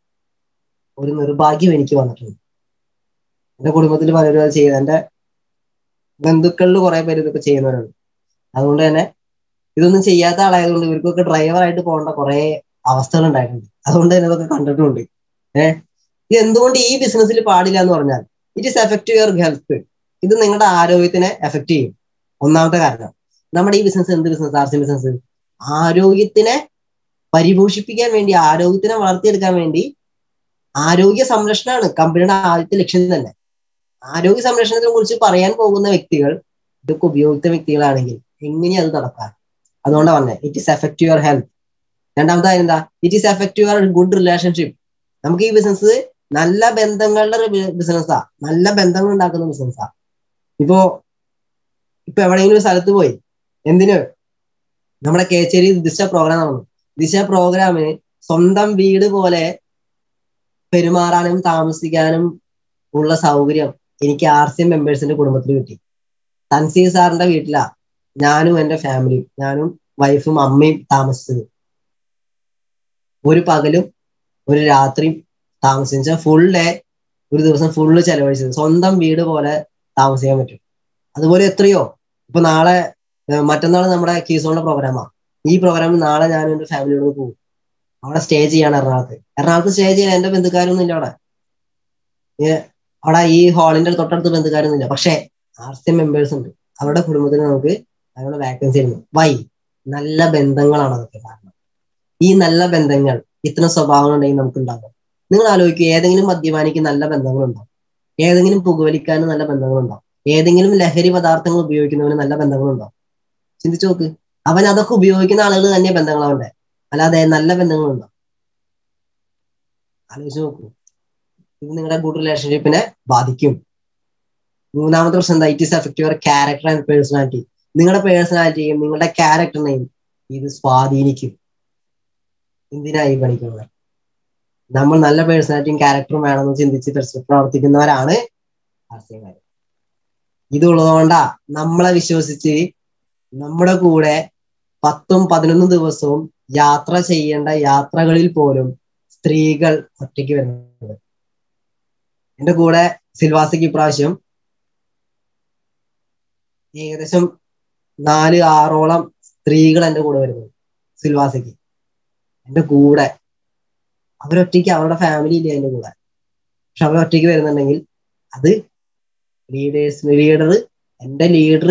ഒരു നിർഭാഗ്യം എനിക്ക് വന്നിട്ടുണ്ട് എന്റെ കുടുംബത്തിൽ പലരും അത് ചെയ്യുന്നത് എന്റെ ബന്ധുക്കളിൽ കുറെ പേര് ഇതൊക്കെ ചെയ്യുന്നവരുണ്ട് അതുകൊണ്ട് തന്നെ ഇതൊന്നും ചെയ്യാത്ത ആളായതുകൊണ്ട് ഇവർക്കൊക്കെ ഡ്രൈവറായിട്ട് പോകേണ്ട കുറെ അവസ്ഥകൾ ഉണ്ടായിട്ടുണ്ട് അതുകൊണ്ട് തന്നെ ഇതൊക്കെ കണ്ടിട്ടുണ്ട് ഏഹ് ഇത് എന്തുകൊണ്ട് ഈ ബിസിനസ്സിൽ പാടില്ല എന്ന് പറഞ്ഞാൽ it is effect your health ഇത് നിങ്ങളുടെ ആരോഗ്യത്തിനെ എഫക്ട് ചെയ്യും ഒന്നാമത്തെ കാരണം നമ്മുടെ ഈ ബിസിനസ് എന്ത് ബിസിനസ് ആർ സി ബിസിനസ് ആരോഗ്യത്തിനെ പരിപോഷിപ്പിക്കാൻ വേണ്ടി ആരോഗ്യത്തിനെ വളർത്തിയെടുക്കാൻ വേണ്ടി ആരോഗ്യ സംരക്ഷണമാണ് കമ്പനിയുടെ ആദ്യത്തെ ലക്ഷ്യം തന്നെ ആരോഗ്യ സംരക്ഷണത്തിനെ കുറിച്ച് പറയാൻ പോകുന്ന വ്യക്തികൾ ഇതൊക്കെ ഉപയോഗിച്ച വ്യക്തികളാണെങ്കിൽ എങ്ങനെയാ അത് നടക്കാൻ അതുകൊണ്ടാണ് പറഞ്ഞത് it is effect your health രണ്ടാമത്തെ കാര്യം എന്താ it is effect your good relationship നമുക്ക് ഈ ബിസിനസ് നല്ല ബന്ധങ്ങളുടെ ബിസിനസ്സാ നല്ല ബന്ധങ്ങൾ ഉണ്ടാക്കുന്ന ബിസിനസ്സാ ഇപ്പോ ഇപ്പൊ എവിടെയെങ്കിലും സ്ഥലത്ത് പോയി എന്തിന് നമ്മുടെ കേച്ചേരി ദിശ പ്രോഗ്രാം നടന്നു ദിശ പ്രോഗ്രാമിന് സ്വന്തം വീട് പോലെ പെരുമാറാനും താമസിക്കാനും ഉള്ള സൗകര്യം എനിക്ക് ആർ സി എം മെമ്പേഴ്സിന്റെ കുടുംബത്തിൽ കിട്ടി തൻസീർ സാറിന്റെ വീട്ടിലാ ഞാനും എന്റെ ഫാമിലിയും ഞാനും വൈഫും അമ്മയും താമസിച്ചത് ഒരു പകലും ഒരു രാത്രിയും താമസിച്ച ഫുൾ ഡേ ഒരു ദിവസം ഫുള്ള് ചെലവഴിച്ചത് സ്വന്തം വീട് പോലെ താമസിക്കാൻ പറ്റും അതുപോലെ എത്രയോ ഇപ്പൊ നാളെ മറ്റന്നാൾ നമ്മുടെ കീസോണിന്റെ പ്രോഗ്രാമാ ഈ പ്രോഗ്രാമിൽ നാളെ ഞാൻ എന്റെ ഫാമിലിയോട് പോകും അവിടെ സ്റ്റേ ചെയ്യാണ് എറണാകുളത്ത് എറണാകുളത്ത് സ്റ്റേ ചെയ്യാൻ എന്റെ ബന്ധുക്കാരൊന്നും ഇല്ല അവിടെ അവിടെ ഈ ഹാളിന്റെ തൊട്ടടുത്ത് ബന്ധുക്കാരൊന്നും ഇല്ല പക്ഷേ ആർ സി എം മെമ്പേഴ്സ് ഉണ്ട് അവരുടെ കുടുംബത്തിന് നമുക്ക് അതിനുള്ള വാക്കൻസി ഉണ്ട് വൈ നല്ല ബന്ധങ്ങളാണ് അതൊക്കെ കാരണം ഈ നല്ല ബന്ധങ്ങൾ ഇത്തരം സ്വഭാവങ്ങൾ ഉണ്ടെങ്കിൽ നമുക്ക് ഉണ്ടാകും നിങ്ങൾ ആലോചിക്കുക ഏതെങ്കിലും മദ്യപാനിക്ക് നല്ല ബന്ധങ്ങളുണ്ടോ ഏതെങ്കിലും പുകവലിക്കാന് നല്ല ബന്ധങ്ങളുണ്ടോ ഏതെങ്കിലും ലഹരി പദാർത്ഥങ്ങൾ ഉപയോഗിക്കുന്നവന് നല്ല ബന്ധങ്ങളുണ്ടോ ചിന്തിച്ചു നോക്ക് അവൻ അതൊക്കെ ഉപയോഗിക്കുന്ന ആളുകൾ തന്നെ ബന്ധങ്ങളവന്റെ അല്ലാതെ നല്ല ബന്ധങ്ങളുണ്ടോ ആലോചിച്ച് നോക്കൂ ഇത് നിങ്ങളുടെ ഗുഡ് റിലേഷൻഷിപ്പിനെ ബാധിക്കും മൂന്നാമത്തെ പ്രശ്നം എന്താ it is effect your character and personality നിങ്ങളുടെ പേഴ്സണാലിറ്റിയും നിങ്ങളുടെ ക്യാരക്ടറിനെയും ഇത് സ്വാധീനിക്കും എന്തിനായി പണിക്കുന്നത് നമ്മൾ നല്ല പേഴ്സണാലിറ്റിയും ക്യാരക്ടറും വേണമെന്ന് ചിന്തിച്ച് പ്രവർത്തിക്കുന്നവരാണ് ആർസിയക്കാർ ഇതുള്ളതുകൊണ്ടാ നമ്മളെ വിശ്വസിച്ച് നമ്മുടെ കൂടെ പത്തും പതിനൊന്നും ദിവസവും യാത്ര ചെയ്യേണ്ട യാത്രകളിൽ പോലും സ്ത്രീകൾ ഒറ്റയ്ക്ക് വരുന്നത് എന്റെ കൂടെ സിൽവാസയ്ക്ക് ഇപ്രാവശ്യം ഏകദേശം നാല് ആറോളം സ്ത്രീകൾ എന്റെ കൂടെ വരുന്നത് സിൽവാസയ്ക്ക് എന്റെ കൂടെ അവരൊറ്റയ്ക്ക് അവരുടെ ഫാമിലി ഇല്ല എന്റെ കൂടെ പക്ഷെ അവർ ഒറ്റയ്ക്ക് വരുന്നുണ്ടെങ്കിൽ അത് ലീഡേഴ്സ് ലീഡർ എന്റെ ലീഡർ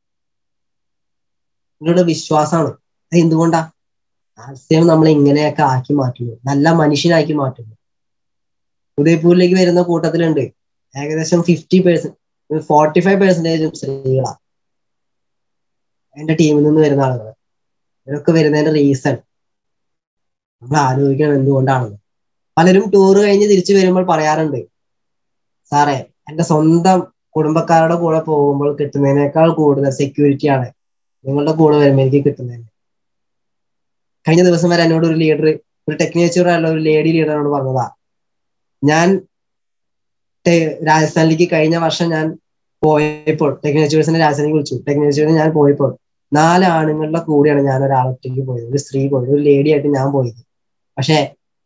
എന്നോട് വിശ്വാസമാണ് അത് എന്തുകൊണ്ടാ ആശയം നമ്മളെ ഇങ്ങനെയൊക്കെ ആക്കി മാറ്റുന്നു നല്ല മനുഷ്യനാക്കി മാറ്റുന്നു ഉദയ്പൂരിലേക്ക് വരുന്ന കൂട്ടത്തിലുണ്ട് ഏകദേശം ഫിഫ്റ്റി പേഴ്സെന്റ് ഫോർട്ടി ഫൈവ് പെർസെന്റേജും സ്ത്രീകളാണ് എന്റെ ടീമിൽ നിന്ന് വരുന്ന ആളുകൾ ഇവരൊക്കെ വരുന്നതിന്റെ റീസൺ നമ്മൾ ആലോചിക്കണം എന്തുകൊണ്ടാണെന്ന് പലരും ടൂർ കഴിഞ്ഞ് തിരിച്ചു വരുമ്പോൾ പറയാറുണ്ട് സാറേ എന്റെ സ്വന്തം കുടുംബക്കാരുടെ കൂടെ പോകുമ്പോൾ കിട്ടുന്നതിനേക്കാൾ കൂടുതൽ സെക്യൂരിറ്റി ആണ് നിങ്ങളുടെ കൂടെ വരുമ്പോൾ എനിക്ക് കിട്ടുന്നത് കഴിഞ്ഞ ദിവസം വരെ എന്നോട് ഒരു ലീഡർ ഒരു ടെക്നേച്ചർ ആയുള്ള ഒരു ലേഡി ലീഡറിനോട് പറഞ്ഞതാ ഞാൻ രാജസ്ഥാനിലേക്ക് കഴിഞ്ഞ വർഷം ഞാൻ പോയപ്പോൾ ടെക്നേച്ചേഴ്സിനെ രാജസ്ഥാനിലേക്ക് വിളിച്ചു ടെക്നേച്ചേഴ്സിന് ഞാൻ പോയപ്പോൾ നാല് ആണുങ്ങളുടെ കൂടെയാണ് ഞാൻ ഒരാളൊറ്റയ്ക്ക് പോയത് ഒരു സ്ത്രീ പോയത് ഒരു ലേഡി ആയിട്ട് ഞാൻ പോയത് പക്ഷെ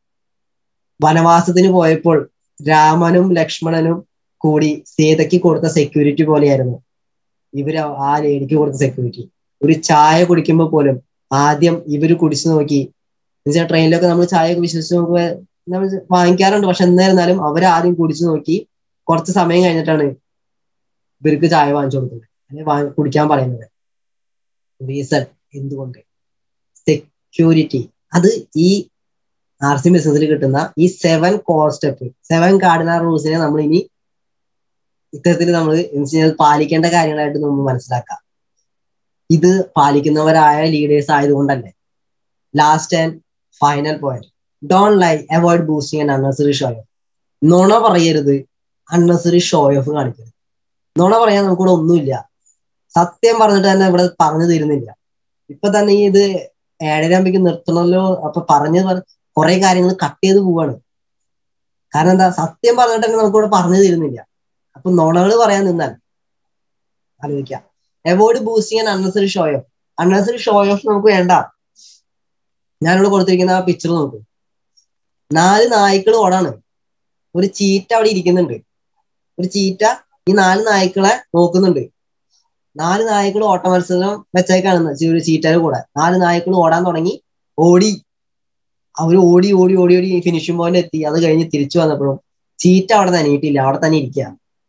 വനവാസത്തിന് പോയപ്പോൾ രാമനും ലക്ഷ്മണനും കൂടി സീതയ്ക്ക് കൊടുത്ത സെക്യൂരിറ്റി പോലെയായിരുന്നു ഇവര് ആ ലേഡിക്ക് കൊടുത്ത സെക്യൂരിറ്റി ഒരു ചായ കുടിക്കുമ്പോൾ പോലും ആദ്യം ഇവര് കുടിച്ചു നോക്കി എന്നുവെച്ചാൽ ട്രെയിനിലൊക്കെ നമ്മൾ ചായ ഒക്കെ വിശ്വസിച്ച് നോക്കുമ്പോൾ നമ്മൾ വാങ്ങിക്കാറുണ്ട് പക്ഷെ എന്നായിരുന്നാലും അവർ ആദ്യം കുടിച്ചു നോക്കി കുറച്ച് സമയം കഴിഞ്ഞിട്ടാണ് ഇവർക്ക് ചായ വാങ്ങിച്ചു കൊടുക്കുന്നത് അല്ലെങ്കിൽ കുടിക്കാൻ പറയുന്നത് റീസൺ എന്തുകൊണ്ട് സെക്യൂരിറ്റി അത് ഈ ആർ സി ബിസിനസ്സിൽ കിട്ടുന്ന ഈ seven core step seven cardinal റൂൾസിനെ നമ്മൾ ഇനി ഇത്തരത്തിൽ നമ്മൾ പാലിക്കേണ്ട കാര്യങ്ങളായിട്ട് നമ്മൾ മനസ്സിലാക്കാം ഇത് പാലിക്കുന്നവരായ ലീഡേഴ്സ് ആയതുകൊണ്ടല്ലേ last and final point don't lie avoid boasting and unnecessary show off നുണ പറയരുത് അൺനെസറി ഷോ ഓഫ് കാണിക്കരുത് നുണ പറയാൻ നമുക്കിവിടെ ഒന്നുമില്ല സത്യം പറഞ്ഞിട്ട് തന്നെ ഇവിടെ പറഞ്ഞു തരുന്നില്ല ഇപ്പൊ തന്നെ ഈ ഇത് ഏഴരാകുമ്പോഴേക്ക് നിർത്തണമല്ലോ അപ്പൊ പറഞ്ഞ് കുറെ കാര്യങ്ങൾ കട്ട് ചെയ്ത് പോവാണ് കാരണം എന്താ സത്യം പറഞ്ഞിട്ട് തന്നെ നമുക്കിവിടെ പറഞ്ഞു തരുന്നില്ല അപ്പൊ നുണകൾ പറയാൻ നിന്നാൽ ആലോചിക്കാം avoid boasting and unnecessary show off unnecessary show off നമുക്ക് വേണ്ട ഞാനിവിടെ കൊടുത്തിരിക്കുന്ന ആ പിക്ചർ നോക്കൂ നാല് നായ്ക്കൾ ഓടാണ് ഒരു ചീറ്റ അവിടെ ഇരിക്കുന്നുണ്ട് ഒരു ചീറ്റ ഈ നാല് നായ്ക്കളെ നോക്കുന്നുണ്ട് നാല് നായ്ക്കൾ ഓട്ട മത്സരം വെച്ചേക്കാണ് ഒരു ചീറ്റയുടെ കൂടെ നാല് നായ്ക്കൾ ഓടാൻ തുടങ്ങി ഓടി അവർ ഓടി ഓടി ഓടി ഓടി ഫിനിഷിംഗ് പോയിന്റ് എത്തി അത് കഴിഞ്ഞ് തിരിച്ചു വന്നപ്പോഴും ചീറ്റ അവിടെ നനയിട്ടില്ല അവിടെ തന്നെ ഇരിക്കുക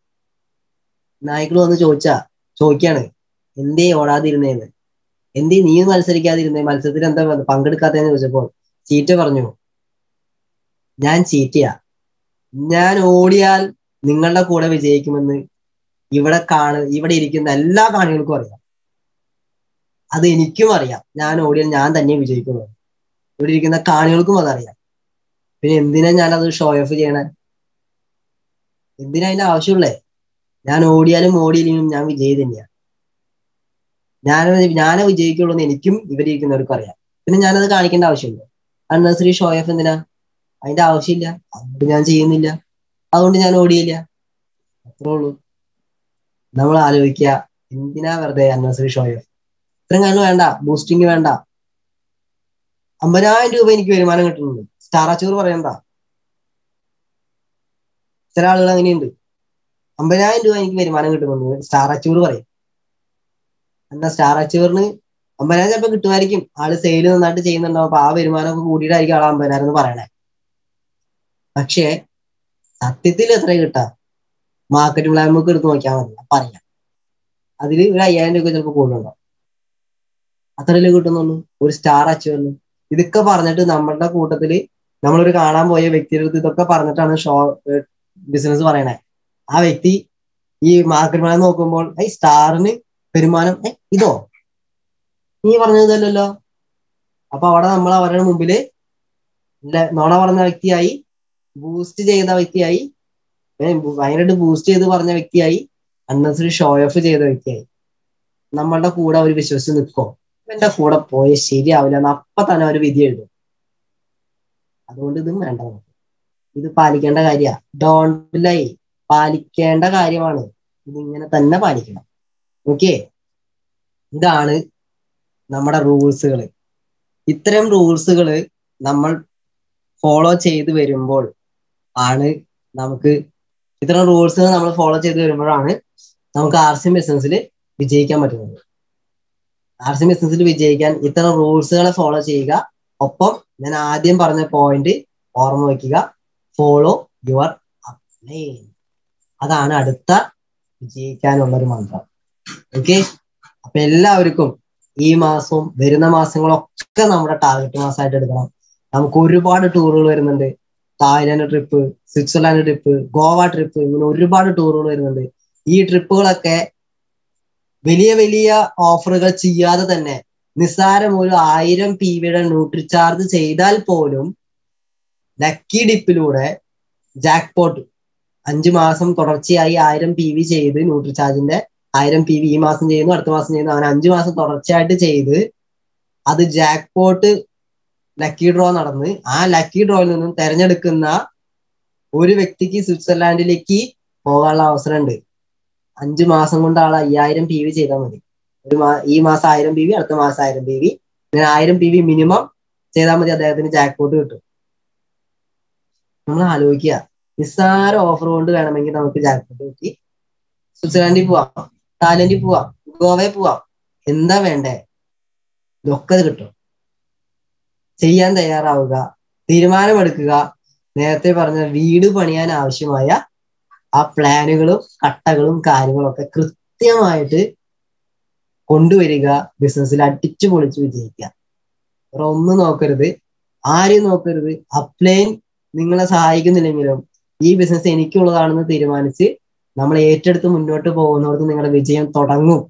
നായ്ക്കൾ വന്ന് ചോദിച്ചാ ചോദിക്കാണ് എന്തേ ഓടാതിരുന്നേന്ന് എന്തേ നീ മത്സരിക്കാതിരുന്നേ മത്സരത്തിൽ എന്താ പങ്കെടുക്കാത്തതെന്ന് ചോദിച്ചപ്പോൾ ചീറ്റ പറഞ്ഞു ഞാൻ ചീറ്റയാ ഞാൻ ഓടിയാൽ നിങ്ങളുടെ കൂടെ വിജയിക്കുമെന്ന് ഇവിടെ കാണ ഇവിടെ ഇരിക്കുന്ന എല്ലാ കാണികൾക്കും അറിയാം അത് എനിക്കും അറിയാം ഞാൻ ഓടിയാൽ ഞാൻ തന്നെ വിജയിക്കുന്നത് ഇവിടെ ഇരിക്കുന്ന കാണികൾക്കും അതറിയാം പിന്നെ എന്തിനാ ഞാനത് ഷോ ഓഫ് ചെയ്യണേ എന്തിനാ അതിന്റെ ആവശ്യമുള്ളേ ഞാൻ ഓടിയാലും ഓടിയില്ലെങ്കിലും ഞാൻ വിജയി തന്നെയാണ് ഞാൻ ഞാനേ വിജയിക്കുള്ളൂ എന്ന് എനിക്കും ഇവരിയ്ക്കുന്നവർക്കും അറിയാം പിന്നെ ഞാനത് കാണിക്കേണ്ട ആവശ്യമില്ല അന്നശ്രീ ഷോ ഓഫ് എന്തിനാ അതിന്റെ ആവശ്യമില്ല അതുകൊണ്ട് ഞാൻ ചെയ്യുന്നില്ല അതുകൊണ്ട് ഞാൻ ഓടിയില്ല അത്രേ ഉള്ളൂ നമ്മൾ ആലോചിക്കുക എന്തിനാ വെറുതെ അന്നശ്രീ ഷോ ഓഫ് ഇത്രയും കാരണം വേണ്ട ബൂസ്റ്റിംഗ് വേണ്ട അമ്പതിനായിരം രൂപ എനിക്ക് വരുമാനം കിട്ടുന്നുണ്ട് സ്റ്റാർ അച്ചൂർ പറയണ്ട ചില ആളുകൾ അങ്ങനെയുണ്ട് അമ്പതിനായിരം രൂപ എനിക്ക് വരുമാനം കിട്ടുന്നുണ്ട് സ്റ്റാർ അച്ചൂർ പറയും എന്നാ സ്റ്റാർ അച്ചൂറിന് അമ്പതിനായിരം ചിലപ്പോൾ കിട്ടുമായിരിക്കും ആള് സെയിൽ നന്നായിട്ട് ചെയ്യുന്നുണ്ടാവും അപ്പൊ ആ വരുമാനമൊക്കെ കൂടിയിട്ടായിരിക്കും ആൾ അമ്പതിനായിരം എന്ന് പറയണേ പക്ഷേ സത്യത്തിൽ എത്ര കിട്ടാ മാർക്കറ്റ് പ്ലാൻ ബുക്ക് എടുത്ത് നോക്കിയാൽ മതി പറയാം അതിൽ ഒരു അയ്യായിരം രൂപ ചിലപ്പോൾ കൂടുതലുണ്ടാവും അത്രയല്ലേ കിട്ടുന്നുള്ളൂ ഒരു സ്റ്റാർ അച്ചീവറിന് ഇതൊക്കെ പറഞ്ഞിട്ട് നമ്മളുടെ കൂട്ടത്തില് നമ്മളൊരു കാണാൻ പോയ വ്യക്തിയുടെ അടുത്ത് ഇതൊക്കെ പറഞ്ഞിട്ടാണ് ഷോ ബിസിനസ് പറയണേ ആ വ്യക്തി ഈ മാർക്കറ്റ് പ്ലാൻ നോക്കുമ്പോൾ ഈ സ്റ്റാറിന് വരുമാനം ഏ ഇതോ നീ പറഞ്ഞതല്ലോ അപ്പൊ അവിടെ നമ്മൾ അവരുടെ മുമ്പില് നോണ പറഞ്ഞ വ്യക്തിയായി ബൂസ്റ്റ് ചെയ്ത വ്യക്തിയായി ഭയങ്കരമായിട്ട് ബൂസ്റ്റ് ചെയ്ത് പറഞ്ഞ വ്യക്തിയായി അന്നസരി ഷോ ഓഫ് ചെയ്ത വ്യക്തിയായി നമ്മളുടെ കൂടെ അവർ വിശ്വസിച്ച് നിൽക്കോ എന്റെ കൂടെ പോയ ശരിയാവില്ല എന്ന് അപ്പൊ തന്നെ അവർ വിധി എഴുതും അതുകൊണ്ട് ഇതും വേണ്ട നമുക്ക് ഇത് പാലിക്കേണ്ട കാര്യ ഡോണ്ട് ലൈ പാലിക്കേണ്ട കാര്യമാണ് ഇതിങ്ങനെ തന്നെ പാലിക്കണം ഓക്കെ ഇതാണ് നമ്മുടെ റൂൾസുകൾ ഇത്തരം റൂൾസുകൾ നമ്മൾ ഫോളോ ചെയ്ത് വരുമ്പോൾ ആണ് നമുക്ക് ഇത്തരം റൂൾസുകൾ നമ്മൾ ഫോളോ ചെയ്ത് വരുമ്പോഴാണ് നമുക്ക് ആർ സി ബിസിനസ്സിൽ വിജയിക്കാൻ പറ്റുന്നത് ആർ സി ബിസിനസ്സിൽ വിജയിക്കാൻ ഇത്തരം റൂൾസുകളെ ഫോളോ ചെയ്യുക ഒപ്പം ഞാൻ ആദ്യം പറഞ്ഞ പോയിന്റ് ഓർമ്മ വയ്ക്കുക ഫോളോ യുവർ അപ്ലൈൻ അതാണ് അടുത്ത വിജയിക്കാനുള്ള ഒരു മന്ത്രം ഓക്കെ അപ്പൊ എല്ലാവർക്കും ഈ മാസവും വരുന്ന മാസങ്ങളൊക്കെ നമ്മുടെ ടാർഗറ്റ് മാസമായിട്ട് എടുക്കണം നമുക്ക് ഒരുപാട് ടൂറുകൾ വരുന്നുണ്ട് Thailand trip Switzerland trip Goa trip ഇങ്ങനെ ഒരുപാട് ടൂറുകൾ വരുന്നുണ്ട് ഈ ട്രിപ്പുകളൊക്കെ വലിയ വലിയ ഓഫറുകൾ ചെയ്യാതെ തന്നെ നിസ്സാരം ഒരു ആയിരം പി വിയുടെ ന്യൂട്രി ചാർജ് ചെയ്താൽ പോലും ലക്കി ഡിപ്പിലൂടെ ജാക്ക് പോട്ട് അഞ്ചു മാസം തുടർച്ചയായി ആയിരം പി വി ചെയ്ത് ന്യൂട്രി ചാർജിന്റെ ആയിരം പി വി ഈ മാസം ചെയ്യുന്നു അടുത്ത മാസം ചെയ്യുന്നു അങ്ങനെ അഞ്ചു മാസം തുടർച്ചയായിട്ട് ചെയ്ത് അത് ജാക്ക് പോട്ട് ലക്കി ഡ്രോ നടന്ന് ആ ലക്കി ഡ്രോയിൽ നിന്നും തെരഞ്ഞെടുക്കുന്ന ഒരു വ്യക്തിക്ക് സ്വിറ്റ്സർലാൻഡിലേക്ക് പോകാനുള്ള അവസരമുണ്ട് അഞ്ചു മാസം കൊണ്ട് ആൾ അയ്യായിരം പി വി ചെയ്താൽ മതി ഒരു മാ ഈ മാസം ആയിരം പി വി അടുത്ത മാസം ആയിരം പി വി ഇങ്ങനെ ആയിരം പി വി മിനിമം ചെയ്താൽ മതി അദ്ദേഹത്തിന് ജാക്ക് പോട്ട് കിട്ടും നമ്മൾ ആലോചിക്കുക നിസ്സാര ഓഫർ കൊണ്ട് വേണമെങ്കിൽ നമുക്ക് ജാക്ക് പോട്ട് കിട്ടി സ്വിറ്റ്സർലാൻഡിൽ പോവാം തായ്ലൻഡിൽ പോവാം ഗോവയിൽ പോവാം എന്താ വേണ്ടേ ഇതൊക്കെ കിട്ടും ചെയ്യാൻ തയ്യാറാവുക തീരുമാനമെടുക്കുക നേരത്തെ പറഞ്ഞ വീട് പണിയാൻ ആവശ്യമായ ആ പ്ലാനുകളും കട്ടകളും കാര്യങ്ങളൊക്കെ കൃത്യമായിട്ട് കൊണ്ടുവരിക ബിസിനസ്സിൽ അടിച്ചു പൊളിച്ച് വിജയിക്കുക വേറെ ഒന്നും നോക്കരുത് ആരും നോക്കരുത് അപ്ലൈൻ നിങ്ങളെ സഹായിക്കുന്നില്ലെങ്കിലും ഈ ബിസിനസ് എനിക്കുള്ളതാണെന്ന് തീരുമാനിച്ച് നമ്മൾ ഏറ്റെടുത്ത് മുന്നോട്ട് പോകുന്നിടത്ത് നിങ്ങളുടെ വിജയം തുടങ്ങും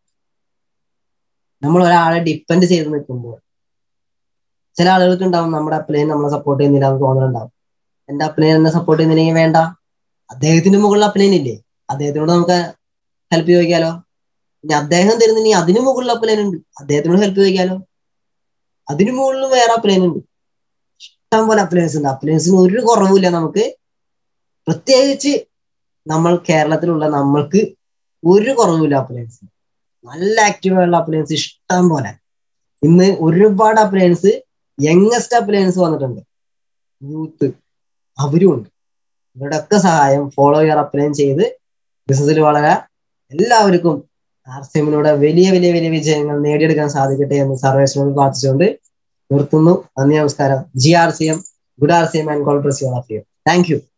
നമ്മൾ ഒരാളെ ഡിപ്പെൻഡ് ചെയ്ത് നിൽക്കുമ്പോൾ ചില ആളുകൾക്ക് ഉണ്ടാവും നമ്മുടെ അപ്ലൈൻ നമ്മളെ സപ്പോർട്ട് ചെയ്യുന്നില്ല എന്ന് തോന്നലുണ്ടാവും എന്റെ അപ്ലൈൻ എന്നെ സപ്പോർട്ട് ചെയ്യുന്നില്ലെങ്കിൽ വേണ്ട അദ്ദേഹത്തിന് മുകളിൽ അപ്ലൈൻ ഇല്ലേ അദ്ദേഹത്തിനോട് നമുക്ക് ഹെൽപ്പ് ചോദിക്കാലോ ഇനി അദ്ദേഹം തരുന്നില്ലെങ്കിൽ അതിന് മുകളിൽ അപ്ലൈൻ ഉണ്ട് അദ്ദേഹത്തിനോട് ഹെൽപ്പ് ചോദിക്കാലോ അതിന് മുകളിൽ വേറെ അപ്ലൈൻ ഉണ്ട് ഇഷ്ടം പോലെ അപ്ലയൻസ് ഉണ്ട് അപ്ലയൻസിന് ഒരു കുറവുമില്ല നമുക്ക് പ്രത്യേകിച്ച് നമ്മൾ കേരളത്തിലുള്ള നമ്മൾക്ക് ഒരു കുറവുമില്ല അപ്ലയൻസ് നല്ല ആക്റ്റീവായുള്ള അപ്ലയൻസ് ഇഷ്ടം പോലെ ഇന്ന് ഒരുപാട് അപ്ലയൻസ് യങ്ങസ്റ്റ് അപ്ലയൻസ് വന്നിട്ടുണ്ട് യൂത്ത് അവരും ഉണ്ട് ഇവരുടെ ഒക്കെ സഹായം ഫോളോ ഇയർ അപ്ലൈൻ ചെയ്ത് ബിസിനസ്സിൽ വളരെ എല്ലാവർക്കും ആർ സി എമ്മിലൂടെ വലിയ വലിയ വലിയ വിജയങ്ങൾ നേടിയെടുക്കാൻ സാധിക്കട്ടെ എന്ന് സർവേശ്വരോട് പ്രാർത്ഥിച്ചുകൊണ്ട് നിർത്തുന്നു നന്ദി നമസ്കാരം G R C M good R C M and call press off you thank U